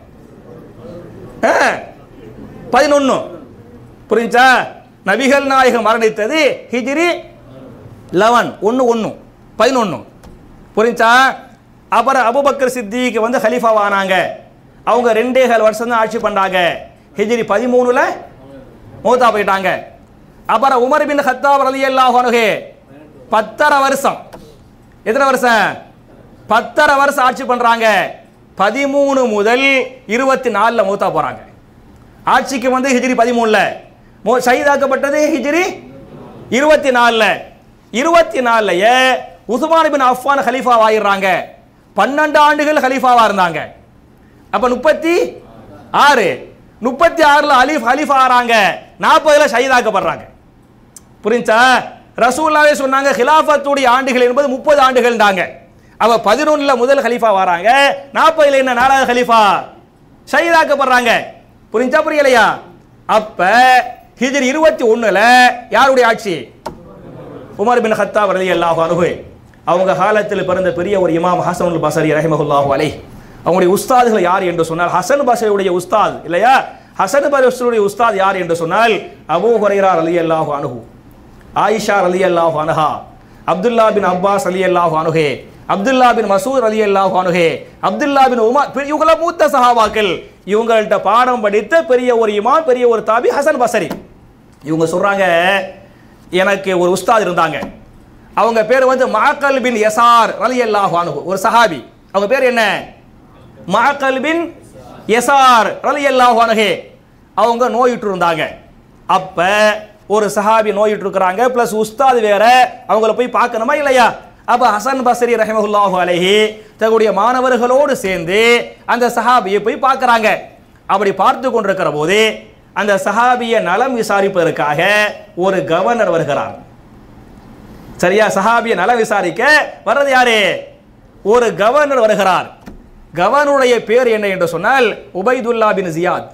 பதினொன்று புரிஞ்சா நபிகள் நாயகம் மரணித்தது ஹிஜ்ரி லெவன் ஒன்று ஒன்று பதினொன்று புரிஞ்சா அப்புறம் அபுபக்கர் சித்திக்கு வந்து ஹலீஃபாவா ஆனாங்க அவங்க ரெண்டே கால் வருஷம் தான் ஆட்சி பண்ணாங்க ஹிஜ்ரி பதிமூணுல மூத்தா போயிட்டாங்க அப்புறம் உமர் பின் ஹத்தாப் ரலியல்லாஹு அன்ஹு பத்தரை வருஷம் எத்தனை வருஷம் பத்தரை வருஷம் ஆட்சி பண்றாங்க பதிமூணு முதல் இருபத்தி நாலுல மூத்தா போறாங்க ஆட்சிக்கு வந்து ஹிஜ்ரி பதிமூணுல மோ ஷஹீதாக்கப்பட்டது ஹிஜ்ரி இருபத்தி நாலுல இருபத்தி நாலுலயே உஸ்மான் பின் அஃபான் ஹலீஃபா ஆயிடுறாங்க பன்னெண்டு ஆண்டுகள் ஹலீஃபாவா இருந்தாங்க அப்ப முப்பத்தி ஆறு முப்பத்தி ஆறுல அலிஃப் ஹலீஃபா ஆறாங்க நாற்பதுல ஷஹீதாக்கப்படுறாங்க புரிஞ்சா ரசூல்லாவே சொன்னாங்க ஹிலாஃபத்துடைய ஆண்டுகள் என்பது முப்பது ஆண்டுகள்ன்றாங்க அவ பதினொன்னுல முதல் ஹலீஃபா வராங்க நாற்பதுல என்ன நாலாவது ஹலீஃபா ஷஹீதாக்கப்படுறாங்க புரிஞ்சா புரியலையா அப்ப ஹிஜ்ரி இருபத்தி ஒண்ணுல யாருடைய ஆட்சி உமர் பின் ஹத்தாப் ரலியல்லாஹு அன்ஹு அவங்க காலத்தில் பிறந்த பெரிய ஒரு இமாம் ஹசனுல் பசரி ரஹிமஹுல்லாஹு அலைஹ் அவங்களுடைய உஸ்தாதுகள் யார் என்று சொன்னால் ஹசன் பசரியுடைய உஸ்தாத் இல்லையா ஹசன் பசரியுடைய உஸ்தாத் யார் என்று சொன்னால் அபூ ஹுரைரா ரலியல்லாஹு அன்ஹு ஆயிஷா ரலியல்லாஹு அன்ஹா அப்துல்லா பின் அப்பாஸ் ரலியல்லாஹு அன்ஹு அப்துல்லா பின் மசூத் ரலியல்லாஹு அன்ஹு அப்துல்லா பின் உமர் பெரிய- இவங்கெல்லாம் மூத்த சஹாபாக்கள் இவங்கள்ட்ட பாடம் படித்த பெரிய ஒரு இமாம் பெரிய ஒரு தாபி ஹசன் பசரி இவங்க சொல்றாங்க எனக்கு ஒரு உஸ்தாத் இருந்தாங்க அவங்க பேர் வந்து மாக்கல் பின் யசார் ரலியல்லாஹு அன்ஹு ஒரு சஹாபி அவங்க பேர் என்ன மாக்கல் பின் யசார் ரலியல்லாஹு அன்ஹு அவங்க நோயிட்டு இருந்தாங்க அப்ப ஒரு சஹாபி நோயிட்டு இருக்கிறாங்க பிளஸ் உஸ்தாத் வேற அவங்கள போய் பார்க்கணுமா இல்லையா அப்ப ஹசன் பஸ்ரி ரஹிமஹுல்லாஹு அலைஹி தன்னுடைய மாணவர்களோடு சேர்ந்து அந்த சஹாபியை போய் பார்க்கறாங்க அப்படி பார்த்து கொண்டிருக்கிற போது அந்த சஹாபிய நலம் விசாரிப்பதற்காக ஒரு கவர்னர் வருகிறார் சரியா சஹாபிய நலம் விசாரிக்க வர்றது யாரு ஒரு கவர்னர் வருகிறார் கவர்னருடைய பேர் என்ன என்று சொன்னால் உபைதுல்லா பின் ஜியாத்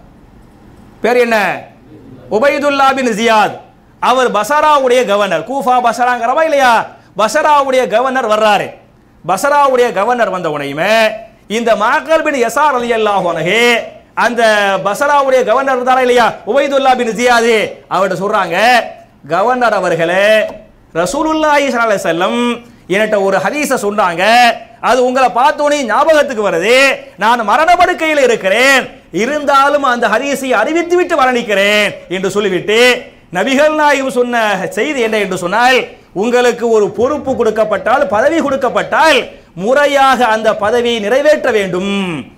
பேர் என்ன உபைதுல்லா பின் ஜியாத் அவர் பசராவுடைய கவர்னர் கூஃபா பசராங்கிறவா இல்லையா பசராவுடைய கவர்னர் வர்றாரு பசராவுடைய கவர்னர் வந்த உடனேயுமே இந்த மாக்கல் பின் யசார் அலி அல்லாஹ் அந்த பசராவுடைய கவர்னர் இருந்தாரா இல்லையா உபைதுல்லா பின் ஜியாது அவர்கிட்ட சொல்றாங்க கவர்னர் அவர்களே ரசூலுல்லாஹி ஸல்லல்லாஹு அலைஹி வஸல்லம் என்கிட்ட ஒரு ஹதீஸ சொன்னாங்க அது உங்களை பார்த்தோனே ஞாபகத்துக்கு வருது நான் மரண படுக்கையில் இருக்கிறேன் இருந்தாலும் அந்த ஹதீஸை அறிவித்து விட்டு மரணிக்கிறேன் என்று சொல்லிவிட்டு நபிகள் நாயகம் சொன்ன செய்தி என்ன என்று சொன்னால் உங்களுக்கு ஒரு பொறுப்பு கொடுக்கப்பட்டால் பதவி கொடுக்கப்பட்டால் முறையாக அந்த பதவியை நிறைவேற்ற வேண்டும்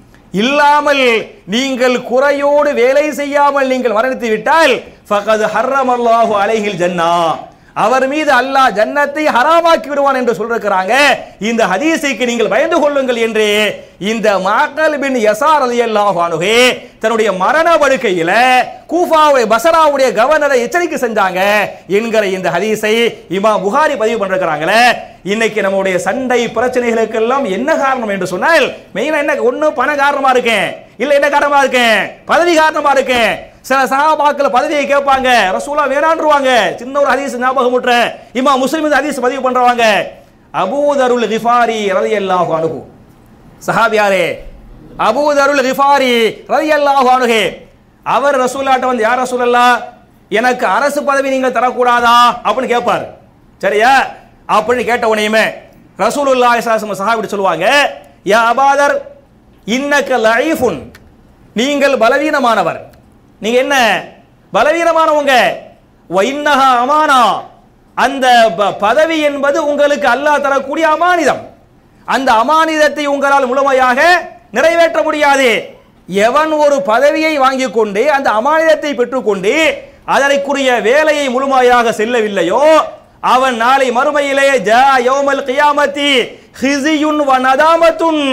இல்லாமல் நீங்கள் குறையோடு வேலை செய்யாமல் நீங்கள் மரணித்து விட்டால் ஃபகது ஹர்ரமல்லாஹு அலைஹில் ஜன்னா அவர் மீது அல்லாஹ் ஜன்னத்தை ஹராமாக்கி விடுவான் என்று சொல்லிருக்கிறாங்க இந்த ஹதீஸைக்கு நீங்கள் பயந்து கொள்ளுங்கள் என்று இந்த மாக்கல் பின் யசார் ரலியல்லாஹு அன்ஹு தன்னுடைய மரண படுக்கையில கூஃபாவுடைய பசராவுடைய கவர்னரை எச்சரிக்கை செஞ்சாங்க என்கிற இந்த ஹதீஸை இமாம் புகாரி பதிவு பண்ணிருக்கிறாங்களே இன்னைக்கு நம்முடைய சண்டை பிரச்சனைகளுக்கெல்லாம் என்ன காரணம் என்று சொன்னால் மெயினா என்ன ஒண்ணு பண காரணமா இருக்கேன் இல்ல என்ன காரணமா இருக்கேன் பதவி காரணமா இருக்கேன் சில சஹாபாக்கள் பதவியை கேட்பாங்க ரசூலா வேணான்றுவாங்க சின்ன ஒரு ஹதீஸ் ஞாபகம் விட்டுறேன் இமா முஸ்லிம் இந்த ஹதீஸ் பதிவு பண்றவாங்க அபூதருல் கிஃபாரி ரலியல்லாஹு அன்ஹு சஹாபி யாரே அபூதருல் கிஃபாரி ரலியல்லாஹு அன்ஹு அவர் ரசூலாட்ட வந்து யார் ரசூலல்லா எனக்கு அரசு பதவி நீங்கள் தரக்கூடாதா அப்படின்னு கேட்பார் சரியா அப்படின்னு கேட்ட உடனேயுமே ரசூலுல்லாஹி ஸல்லல்லாஹு அலைஹி சஹாபி சொல்லுவாங்க யா அபாதர் இன்னக்க லஈஃபுன் நீங்கள் பலவீனமானவர் நீங்க என்ன பலவீனமானவங்க வைன்னஹா அமானா அந்த ப- பதவி என்பது உங்களுக்கு அல்லாஹ் தரக்கூடிய அமானிதம் அந்த அமானிதத்தை உங்களால் முழுமையாக நிறைவேற்ற முடியாது எவன் ஒரு பதவியை வாங்கிக் கொண்டு அந்த அமானிதத்தை பெற்றுக்கொண்டு அதற்குரிய வேலையை முழுமையாக செல்லவில்லையோ அவன் நாளை மறுமையிலே ஜா யௌமல் கியாமத்தி ஹிசியுன் வ நதாமத்துன்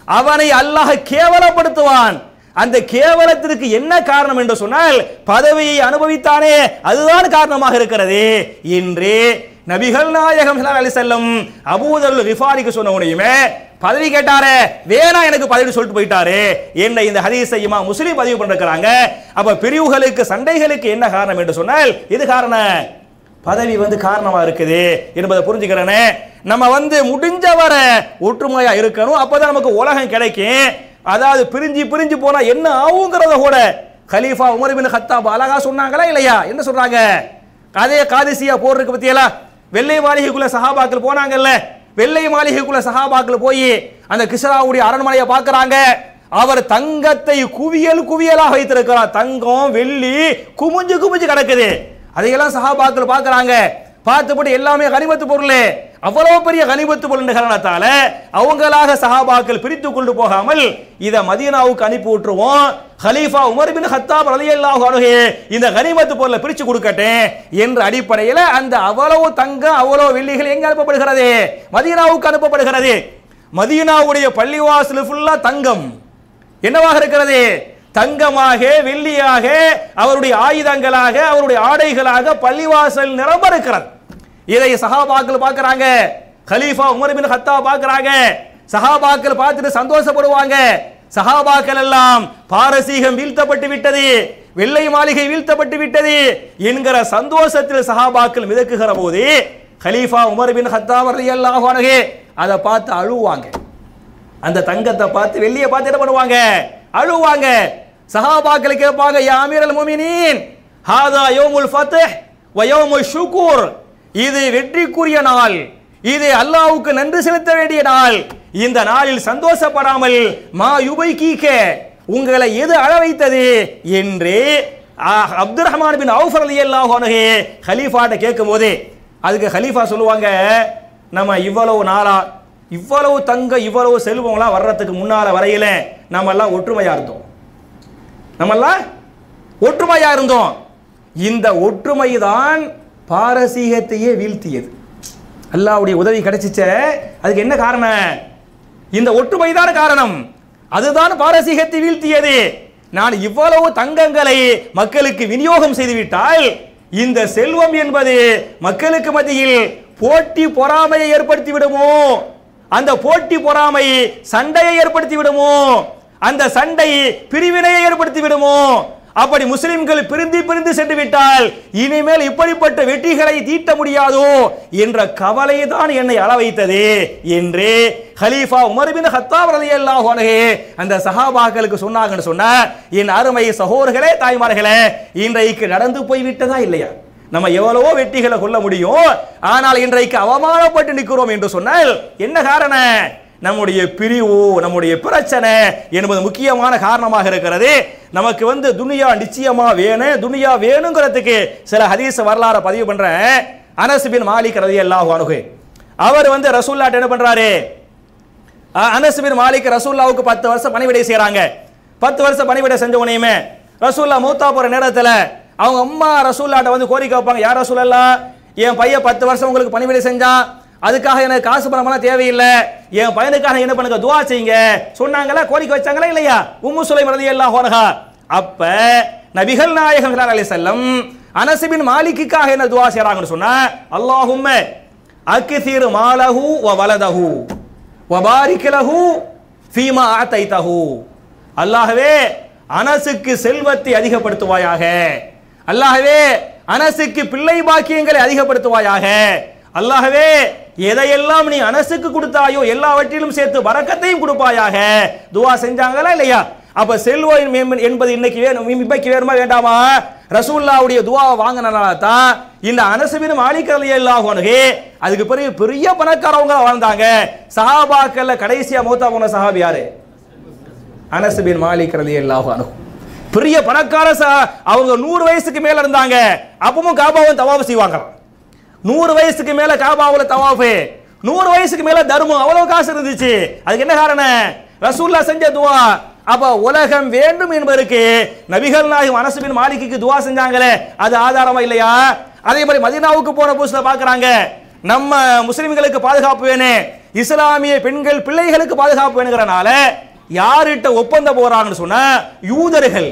அவனை அல்லாஹ் கேவலப்படுத்துவான் அந்த கேவலத்திற்கு என்ன காரணம் என்று சொன்னால் பதவியை அனுபவித்தானே அதுதான் காரணமாக இருக்கிறது என்று நபிகள் நாயகம் ஸல்லல்லாஹு அலைஹி வஸல்லம் அபூதர் ரிஃபாரிக்கு சொன்ன உடனேயுமே பதவி கேட்டாரே வேணா எனக்கு பதவி சொல்லிட்டு போயிட்டாரு என்ன இந்த ஹதீஸை இமாம் முஸ்லிம் பதிவு பண்ணிருக்கிறாங்க அப்ப பிரிவுகளுக்கு சண்டைகளுக்கு என்ன காரணம் என்று சொன்னால் இது காரணம் பதவி வந்து காரணமா இருக்குது என்பதை புரிஞ்சுக்கிறேனே நம்ம வந்து முடிஞ்ச வர ஒற்றுமையா இருக்கணும் அப்பதான் நமக்கு உலகம் கிடைக்கும் அதாவது பிரிஞ்சு பிரிஞ்சு போனா என்ன ஆகுங்கிறத கூட கலீஃபா உமர் பின் கத்தாப் அழகா சொன்னாங்களா இல்லையா என்ன சொல்றாங்க அதே காதிசியா போர் இருக்கு பத்தியலா வெள்ளை மாளிகைக்குள்ள சஹாபாக்கள் போனாங்கல்ல வெள்ளை மாளிகைக்குள்ள சஹாபாக்கள் போய் அந்த கிஸ்ராவுடைய அரண்மனையை பார்க்கறாங்க அவர் தங்கத்தை குவியல் குவியலாக வைத்திருக்கிறார் தங்கம் வெள்ளி குமிஞ்சு குமிஞ்சு கிடக்குது அதையெல்லாம் சஹாபாக்கள் பார்க்கறாங்க பார்த்துப்பட்டு எல்லாமே கனிமத்து பொருள் அவ்வளவு பெரிய கனிமத்து பொருள் என்ற காரணத்தால அவங்களாக சஹாபாக்கள் பிரித்து கொண்டு போகாமல் இதை மதீனாவுக்கு அனுப்பி விட்டுருவோம் ஹலீஃபா உமர் பின் ஹத்தாப் ரலியல்லாஹு அன்ஹு இந்த கனிமத்து பொருளை பிரிச்சு கொடுக்கட்டேன் என்ற அடிப்படையில் அந்த அவ்வளவு தங்கம் அவ்வளவு வெள்ளிகள் எங்க அனுப்பப்படுகிறது மதீனாவுக்கு அனுப்பப்படுகிறது மதீனாவுடைய பள்ளிவாசல் ஃபுல்லா தங்கம் என்னவாக இருக்கிறது தங்கமாக வெள்ளியாக அவருடைய ஆயுதங்களாக அவருடைய ஆடைகளாக பள்ளிவாசல் நிரம்ப இருக்கிறது இதை சஹாபாக்கள் பார்க்கறாங்க கலீஃபா உமர் பின் ஹத்தா பார்க்கறாங்க சஹாபாக்கள் பார்த்துட்டு சந்தோஷப்படுவாங்க சஹாபாக்கள் எல்லாம் பாரசீகம் வீழ்த்தப்பட்டு விட்டது வெள்ளை மாளிகை வீழ்த்தப்பட்டு விட்டது என்கிற சந்தோஷத்தில் சஹாபாக்கள் மிதக்குகிற போது கலீஃபா உமர் பின் ஹத்தாப் ரலியல்லாஹு அன்ஹு அதை பார்த்து அழுவாங்க அந்த தங்கத்தை பார்த்து வெள்ளியை பார்த்து என்ன பண்ணுவாங்க அழுவாங்க சஹாபாக்கள் கேட்பாங்க யா அமீரல் முமினீன் ஹாதா யௌமுல் ஃபத்ஹ் வ யௌமுல் ஷுக்கூர் இது வெற்றிக்குரிய நாள் இது அல்லாஹ்வுக்கு நன்றி செலுத்த வேண்டிய நாள் இந்த நாளில் சந்தோஷப்படாமல் மா யுபைகீக உங்களை எது அழ வைத்தது என்று ஆஹ், அப்துர் ரஹ்மான் பின் அவுஃப் ரலியல்லாஹு அன்ஹு ஹலீஃபாட்ட கேட்கும்போது அதுக்கு ஹலீஃபா சொல்லுவாங்க நம்ம இவ்வளவு நாளா இவ்வளவு தங்க இவ்வளவு செல்வம்லாம் வர்றதுக்கு முன்னால வரையில நம்ம எல்லாம் ஒற்றுமையா இருந்தோம் நம்மெல்லாம் ஒற்றுமையா இருந்தோம் இந்த ஒற்றுமை தான் பாரசீகத்தையே வீழ்த்தியது அல்லாஹ்வுடைய உதவி கிடைச்சிச்சே அதுக்கு என்ன காரணம் இந்த ஒற்றுமை தான் காரணம் அதுதான் பாரசீகத்தை வீழ்த்தியது நான் இவ்வளவு தங்கங்களை மக்களுக்கு விநியோகம் செய்துவிட்டால் இந்த செல்வம் என்பது மக்களுக்கு மத்தியில் போட்டி பொறாமையை ஏற்படுத்தி விடுமோ அந்த போட்டி பொறாமை சண்டையை ஏற்படுத்தி விடுமோ அந்த சண்டை பிரிவினையை ஏற்படுத்தி விடுமோ அப்படி முஸ்லிம்கள் பிரிந்து பிரிந்து சென்று விட்டால் இனிமேல் இப்படிப்பட்ட வெற்றிகளை தீட்ட முடியாதோ என்ற கவலை தான் என்னை அள வைத்தது என்று ஹலீஃபா உமர் பின் ஹத்தாப் ரலியல்லாஹு அன்ஹு அந்த சஹாபாக்களுக்கு சொன்னாங்கன்னு சொன்னா என் அருமை சகோதரர்களே தாய்மார்களே இன்றைக்கு நடந்து போய் விட்டதா இல்லையா நம்ம எவ்வளவோ வெற்றிகளை கொள்ள முடியும் ஆனால் இன்றைக்கு அவமானப்பட்டு நிற்கிறோம் என்று சொன்னால் என்ன காரணம் நம்முடைய பிரிவு நம்முடைய பிரச்சனை என்பது முக்கியமான காரணமாக இருக்கிறது நமக்கு வந்து துனியா நிச்சயமா வேணும் துனியா வேணுங்கிறதுக்கு சில ஹதீஸ் வரலாறு பதிவு பண்றேன் அனஸ் பின் மாலிக் ரலியல்லாஹு அன்ஹு அவர் வந்து ரசூல்லாட்ட என்ன பண்றாரு அஹ், அனஸ் பின் மாலிக் ரசூல்லாவுக்கு பத்து வருஷம் பணிவிடை செய்றாங்க பத்து வருஷம் பணிவிடை செஞ்ச உடனேயுமே ரசூல்லா மூத்தா போற நேரத்துல அவங்க அம்மா ரசூல்லாட்ட வந்து கோரிக்கை வைப்பாங்க யார் ரசூலல்லா என் பையன் பத்து வருஷம் உங்களுக்கு பணிவிடை செஞ்சான் அதுக்காக எனக்கு காசு பணமெல்லாம் தேவையில்லை என் பையனுக்காக என்ன பண்ணுங்க துவா செய்யுங்க சொன்னாங்களா கோரிக்கை வச்சாங்களா இல்லையா உம்மு சுலை மரதி எல்லாம் ஹோனகா அப்ப நபிகள் நாயகம் ஸல்லல்லாஹு அலைஹி வஸல்லம் அனஸ் பின் மாலிக்குக்காக என்ன துவா செய்றாங்கன்னு சொன்னா அல்லாஹும்ம அக்ஸிர் மாலஹு வ வலதஹு வபாரிக் லஹு ஃபீமா ஆதைதஹு அல்லாஹ்வே அனசுக்கு செல்வத்தை அதிகப்படுத்துவாயாக அல்லாஹ்வே அனசுக்கு பிள்ளை பாக்கியங்களை அதிகப்படுத்துவாயாக அல்லாஹ்வே எதையெல்லாம் நீ அனசுக்கு கொடுத்தாயோ எல்லாவற்றிலும் சேர்த்து வரக்கத்தையும் கொடுப்பாயாக துவா செஞ்சாங்களா இல்லையா அப்ப செல்வம் என்ப- என்பது இன்னைக்கு வேணும் இப்பைக்கு வேணுமா வேண்டாமா ரசூல்லாவுடைய துவாவை வாங்கினால தான் இந்த அனசுபின் மாலிக் ரலியல்லாஹு அன்ஹு அதுக்கு பிறகு பெரிய பணக்காரவங்க வாழ்ந்தாங்க சஹாபாக்கள்ல கடைசியா மூத்தா போன சஹாபி யாரு அனஸ் பின் மாலிக் ரலியல்லாஹு அன்ஹு பெரிய பணக்கார ச- அவங்க நூறு வயசுக்கு மேல இருந்தாங்க அப்பவும் காபாவும் தவாஃப் செய்வாங்க நூறு வயசுக்கு மேல காபாவுல தவாஃப் நூறு வயசுக்கு மேல தர்மம் அவ்வளவு காசு இருந்துச்சு அதுக்கு என்ன காரணம் ரசூல்லா செஞ்ச துவா அப்ப உலகம் வேண்டும் என்பதற்கு நபிகள் நாயகம் அனஸ் பின் மாலிக்கு துவா செஞ்சாங்களே அது ஆதாரமா இல்லையா அதே மாதிரி மதீனாவுக்கு போன புதுசுல பாக்குறாங்க நம்ம முஸ்லிம்களுக்கு பாதுகாப்பு வேணும் இஸ்லாமிய பெண்கள் பிள்ளைகளுக்கு பாதுகாப்பு வேணுங்கிறனால யார்கிட்ட ஒப்பந்தம் போறாங்கன்னு சொன்னா யூதர்கள்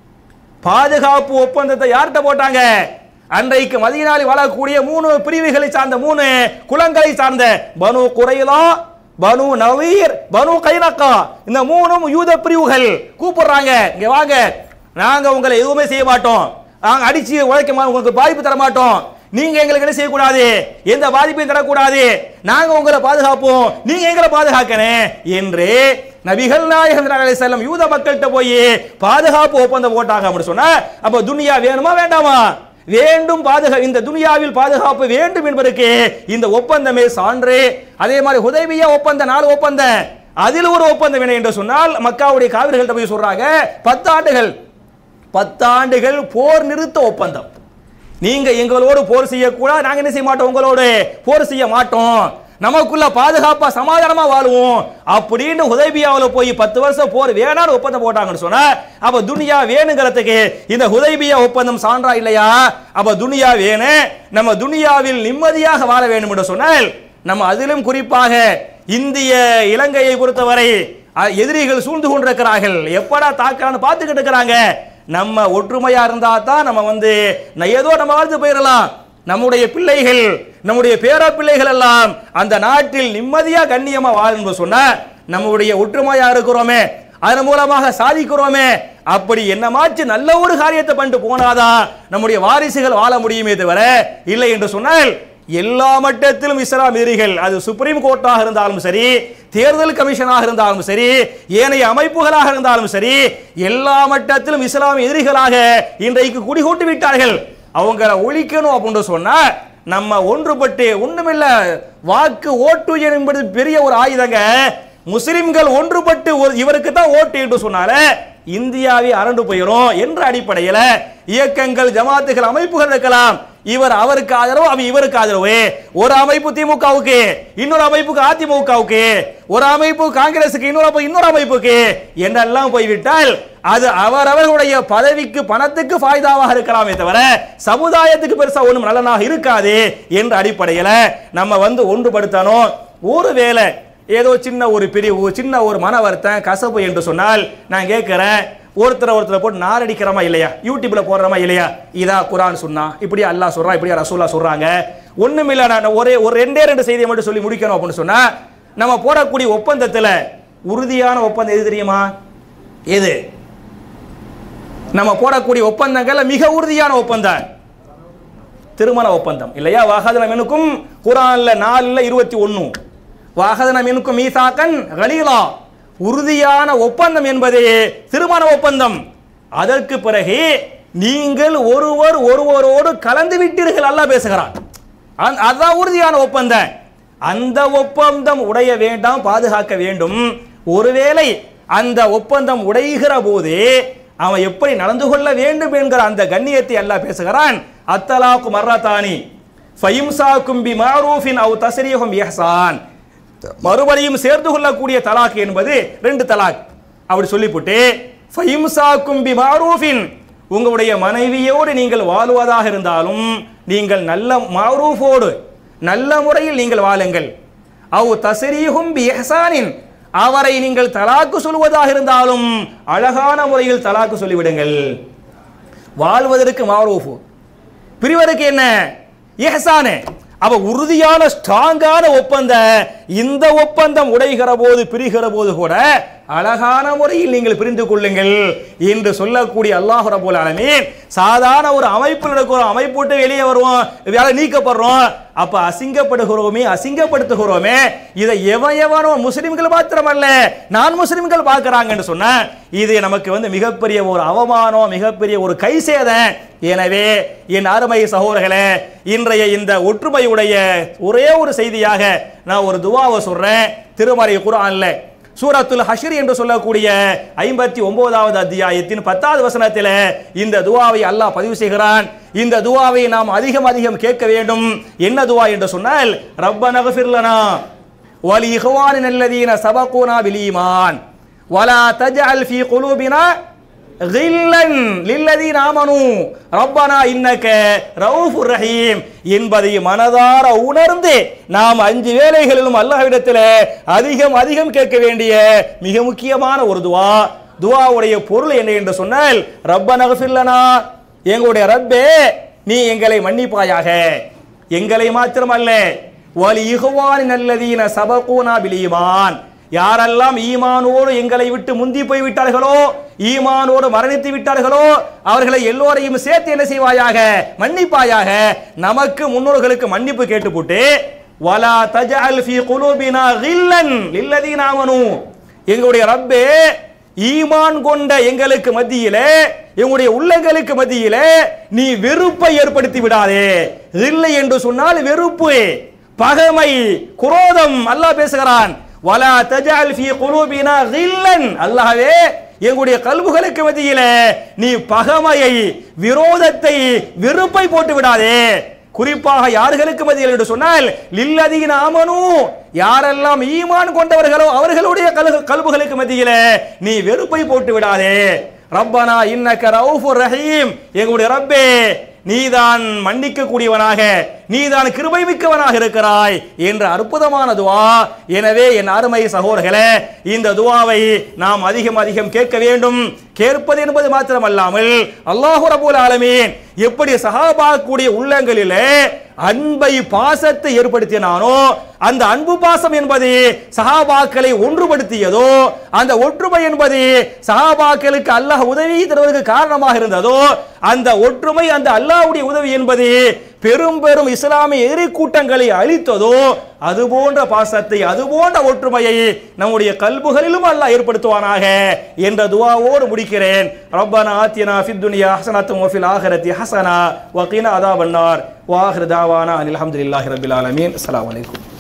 பாதுகாப்பு ஒப்பந்தத்தை யார்கிட்ட போட்டாங்க அன்றைக்கு மதியனாலி வாழக்கூடிய மூணு பிரிவுகளை சார்ந்த மூணு குலங்களை சார்ந்த பனு குறைலா பனு நவீர் பனு கைனக்கா இந்த மூணும் யூத பிரிவுகள் கூப்பிடுறாங்க இங்க வாங்க நாங்க உங்களை எதுவுமே செய்ய மாட்டோம் நாங்க அடிச்சு உழைக்க மா- உங்களுக்கு பாதிப்பு தர மாட்டோம் நீங்க எங்களுக்கு என்ன செய்யக்கூடாது எந்த பாதிப்பையும் தரக்கூடாது நாங்க உங்களை பாதுகாப்போம் நீங்க எங்களை பாதுகாக்கணும் என்று நபிகள் நாயகம் அலைஹி செல்லம் யூத மக்கள்கிட்ட போய் பாதுகாப்பு ஒப்பந்தம் போட்டாங்க அப்படின்னு சொன்னா அப்ப துனியா வேணுமா வேண்டாமா வேண்டும் பாதுகா இந்த துனியாவில் பாதுகாப்பு வேண்டும் என்பதற்கு இந்த ஒப்பந்தமே சான்று அதே மாதிரி ஹுதைபியா ஒப்பந்தம் நாலு ஒப்பந்தம் அதில் ஒரு ஒப்பந்தம் என்ன என்று சொன்னால் மக்காவுடைய காவிரிகள்கிட்ட போய் சொல்றாங்க பத்து ஆண்டுகள் பத்தாண்டுகள் போர் நிறுத்த ஒப்பந்தம் நீங்க எங்களோடு போர் செய்யக்கூடாது நாங்க என்ன செய்ய மாட்டோம் உங்களோடு போர் செய்ய மாட்டோம் நமக்குள்ள பாதுகாப்பா சமாதானமா வாழுவோம் அப்படின்னு ஹுதைபியாவில் போய் பத்து வருஷம் போர் வேணான்னு ஒப்பந்தம் போட்டாங்கன்னு சொன்னா அப்ப துனியா வேணுங்கிறதுக்கு இந்த ஹுதைபியா ஒப்பந்தம் சான்றா இல்லையா அப்ப துனியா வேணும் நம்ம துனியாவில் நிம்மதியாக வாழ வேண்டும் என்று சொன்னால் நம்ம அதிலும் குறிப்பாக இந்திய இலங்கையை பொறுத்தவரை அ- எதிரிகள் சூழ்ந்து கொண்டிருக்கிறார்கள் எப்படா தாக்கலான்னு பார்த்துக்கிட்டு இருக்கிறாங்க நம்ம ஒற்றுமையா இருந்தா தான் நம்ம வந்து ந- ஏதோ நம்ம வாழ்ந்து போயிடலாம் நம்முடைய பிள்ளைகள் நம்முடைய பேர பிள்ளைகள் எல்லாம் அந்த நாட்டில் நிம்மதியா கண்ணியமா வாழணும் சொன்னா நம்முடைய ஒற்றுமையா இருக்கிறோமே அதன் மூலமாக சாதிக்கிறோமே அப்படி என்னமாச்சு நல்ல ஒரு காரியத்தை பண்ணிட்டு போனாதான் நம்முடைய வாரிசுகள் வாழ முடியுமே தவிர இல்லை என்று சொன்னால் எல்லா மட்டத்திலும் இஸ்லாம் எதிரிகள் அது சுப்ரீம் கோர்ட்டாக இருந்தாலும் சரி தேர்தல் கமிஷனாக இருந்தாலும் சரி ஏனைய அமைப்புகளாக இருந்தாலும் சரி எல்லா மட்டத்திலும் இஸ்லாம் எதிரிகளாக இன்றைக்கு குடிகூட்டி விட்டார்கள் அவங்கள ஒழிக்கணும் அப்படின்னு சொன்னா நம்ம ஒன்றுபட்டு ஒண்ணுமில்ல வாக்கு ஓட்டு என்பது பெரிய ஒரு ஆயுதங்க முஸ்லிம்கள் ஒன்றுபட்டு ஒரு இவருக்கு தான் ஓட்டு என்று சொன்னாலே இந்தியாவை அரண்டு போயிடும் என்ற அடிப்படையில் இயக்கங்கள் ஜமாத்துகள் அமைப்புகள் இருக்கலாம் இவர் அவருக்கு ஆதரவு அவன் இவருக்கு ஆதரவு ஒரு அமைப்பு திமுகவுக்கு இன்னொரு அமைப்புக்கு அதிமுகவுக்கு ஒரு அமைப்பு காங்கிரசுக்கு இன்னொரு அமைப்பு இன்னொரு அமைப்புக்கு என்றெல்லாம் போய்விட்டால் அது அவரவர்களுடைய பதவிக்கு பணத்துக்கு ஃபாய்தாவாக இருக்கலாமே தவிர சமுதாயத்துக்கு பெருசா ஒன்றும் நலனாக இருக்காது என்ற அடிப்படையில் நம்ம வந்து ஒன்றுபடுத்தணும் ஒருவேளை ஏதோ சின்ன ஒரு பிரிவு சின்ன ஒரு மன வருத்தம் கசப்பு என்று சொன்னால் நான் கேட்கிறேன் ஒருத்தரை ஒருத்தரை போட்டு நாரடிக்கிறோமா இல்லையா யூடியூப்ல போடுறோமா இல்லையா இதா குரான் சொன்னா இப்படி அல்லாஹ் சொல்றான் இப்படி ரசூல்லா சொல்றாங்க ஒண்ணுமில்ல நான் ஒரே ஒரு ரெண்டே ரெண்டு செய்தியை மட்டும் சொல்லி முடிக்கணும் அப்படின்னு சொன்னா நம்ம போடக்கூடிய ஒப்பந்தத்துல உறுதியான ஒப்பந்தம் எது தெரியுமா எது நம்ம போடக்கூடிய ஒப்பந்தங்கள்ல மிக உறுதியான ஒப்பந்தம் திருமண ஒப்பந்தம் இல்லையா வாகதன மெனுக்கும் குரான்ல நாலுல இருபத்தி ஒன்னு வாகதன மெனுக்கும் மீசாக்கன் கலீலா உறுதியான ஒப்பந்தம் என்பது திருமண ஒப்பந்தம் அதற்கு பிறகு நீங்கள் ஒருவர் ஒருவரோடு கலந்து விட்டீர்கள் அல்லாஹ் பேசுகிறான் அந்த- அதான் உறுதியான ஒப்பந்தம் அந்த ஒப்பந்தம் உடைய வேண்டாம் பாதுகாக்க வேண்டும் ஒருவேளை அந்த ஒப்பந்தம் உடைகிற போது அவன் எப்படி நடந்து கொள்ள வேண்டும் என்கிற அந்த கண்ணியத்தை அல்லாஹ் பேசுகிறான் அத்தலாக்கு மர்ரத்தானி ஃபயிம்சா கும்பி மாரூஃபின் அவ் தஸ்ரீஹும் இஹ்சான் மறுபடியும் சேர்ந்து கொள்ளக்கூடிய தலாக் என்பது ரெண்டு தலாக் அப்படி சொல்லிவிட்டு ஃபயிம்சா கும்பி மாரூஃபின் உங்களுடைய மனைவியோடு நீங்கள் வாழ்வதாக இருந்தாலும் நீங்கள் நல்ல மாரூஃபோடு நல்ல முறையில் நீங்கள் வாழுங்கள் அவ் தஸ்ரீஹும் பி இஹ்சானின் அவரை நீங்கள் தலாக்கு சொல்வதாக இருந்தாலும் அழகான முறையில் தலாக்கு சொல்லிவிடுங்கள் வாழ்வதற்கு மாரூஃபு பிரிவருக்கு என்ன இஹ்சானு அவ உறுதியான ஸ்ட்ராங்கான ஒப்பந்தம் இந்த ஒப்பந்தம் உடைகிற போது பிரிகிற போது கூட அழகான முறையில் நீங்கள் பிரிந்து கொள்ளுங்கள் என்று சொல்லக்கூடிய அல்லாஹ் ரபுல் ஆலமீன் சாதாரண ஒரு அமைப்பில் இருக்கிறோம் அமைப்பு விட்டு வெளியே வருவோம் வேலை நீக்கப்படுறோம் அப்ப அசிங்கப்படுகிறோமே அசிங்கப்படுத்துகிறோமே இதை எவன் எவனோ முஸ்லிம்கள் மாத்திரமல்ல நான் முஸ்லிம்கள் பார்க்கறாங்கன்னு சொன்னா இது நமக்கு வந்து மிகப்பெரிய ஒரு அவமானம் மிகப்பெரிய ஒரு கை சேதம் எனவே என் அருமை சகோதரர்களே இன்றைய இந்த ஒற்றுமையுடைய ஒரே ஒரு செய்தியாக நான் ஒரு துவாவை சொல்றேன் திருமறை குர்ஆன்ல சூரத்துல் ஹஷ்ர் என்று சொல்லக்கூடிய ஐம்பத்தி ஒன்பதாவது அத்தியாயத்தின் பத்தாவது வசனத்தில் இந்த துவாவை அல்லாஹ் பதிவு செய்கிறான் இந்த துவாவை நாம் அதிகம் அதிகம் கேட்க வேண்டும் என்ன துவா என்று சொன்னால் ரப்பன கஃபிர்லனா வலி இஹ்வானின் அல்லதீன சபகூனா பில் ஈமான் வலா தஜ்அல் ஃபீ குலூபினா கில்லன் லில்லதீன ஆமனு ரப்பனா இன்னக ரவுஃபுர் ரஹீம் என்பதை மனதார உணர்ந்து நாம் அஞ்சு வேளைகளிலும் அல்லாஹ்விடத்தில் அதிகம் அதிகம் கேட்க வேண்டிய மிக முக்கியமான ஒரு துவா துவாவுடைய பொருள் என்ன என்று சொன்னால் ரப்பன ஃபில்லனா எங்களுடைய ரப்பே நீ எங்களை மன்னிப்பாயாக எங்களை மாத்திரமல்ல வலி இகுவானின் நல்லதீன சபகூனா பிலீமான் யாரெல்லாம் ஈமானோடு எங்களை விட்டு முந்தி போய் விட்டார்களோ ஈமானோடு மரணித்து விட்டார்களோ அவர்களை எல்லோரையும் சேர்த்து என்ன செய்வாயாக மன்னிப்பாயாக நமக்கு முன்னோர்களுக்கு மன்னிப்பு கேட்டு போட்டு வலா தஜஅல் ஃபீ குலூபினா கில்லன் லில்லதீன ஆமனு எங்களுடைய ரப்பே ஈமான் கொண்ட எங்களுக்கு மத்தியிலே எங்களுடைய உள்ளங்களுக்கு மத்தியிலே நீ வெறுப்பை ஏற்படுத்தி விடாதே இல்லை என்று சொன்னால் வெறுப்பு பகைமை குரோதம் அல்லாஹ் பேசுகிறான் வலா தஜால் ஃபீ குலூபினா கில்லன் அல்லாஹ்வே எங்களுடைய கல்புகளுக்கு மத்தியிலே நீ பகைமையை விரோதத்தை வெறுப்பை போட்டு விடாதே குறிப்பாக யார்களுக்கு மத்தியில் என்று சொன்னால் லில்லதீன ஆமனு யாரெல்லாம் ஈமான் கொண்டவர்களோ அவர்களுடைய கல்கு- கல்புகளுக்கு மத்தியிலே நீ வெறுப்பை போட்டு விடாதே ரப்பனா இன்னக ரவுஃபுர் ரஹீம் எங்களுடைய ரப்பே நீதான் மன்னிக்க கூடியவனாக நீதான் கிருபை மிக்கவனாக இருக்கிறாய் என்ற அற்புதமான துவா எனவே என் அருமை சகோதரர்களே இந்த துவாவை நாம் அதிகம் அதிகம் கேட்க வேண்டும் கேட்பது என்பது மாத்திரமல்லாமல் அல்லாஹு ரபுல் ஆலமீன் எப்படி சஹாபாக்குடைய உள்ளங்களிலே அன்பை பாசத்தை ஏற்படுத்தினானோ அந்த அன்பு பாசம் என்பது சஹாபாக்களை ஒன்றுபடுத்தியதோ அந்த ஒற்றுமை என்பது சஹாபாக்களுக்கு அல்லாஹ் உதவி தருவதற்கு காரணமாக இருந்ததோ அந்த ஒற்றுமை அந்த அல்லாஹ்வுடைய உதவி என்பது பெரும் பெரும் இஸ்லாமிய எதிரி கூட்டங்களை அழித்ததோ அது போன்ற பாசத்தை அது போன்ற ஒற்றுமையை நம்முடைய கல்புகளிலும் அல்லாஹ் ஏற்படுத்துவானாக என்ற துவாவோடு முடிக்கிறேன் ரப்பனா ஆத்தினா ஃபித் துனியா ஹசனத்தும் வஃபில் ஆஹிரத்தி ஹசனா வகீனா அதாபன்னார் வாஹிர் தாவானா அனில் அல்ஹம்துலில்லாஹி ரபில் ஆலமீன் அஸ்ஸலாமு அலைக்கும்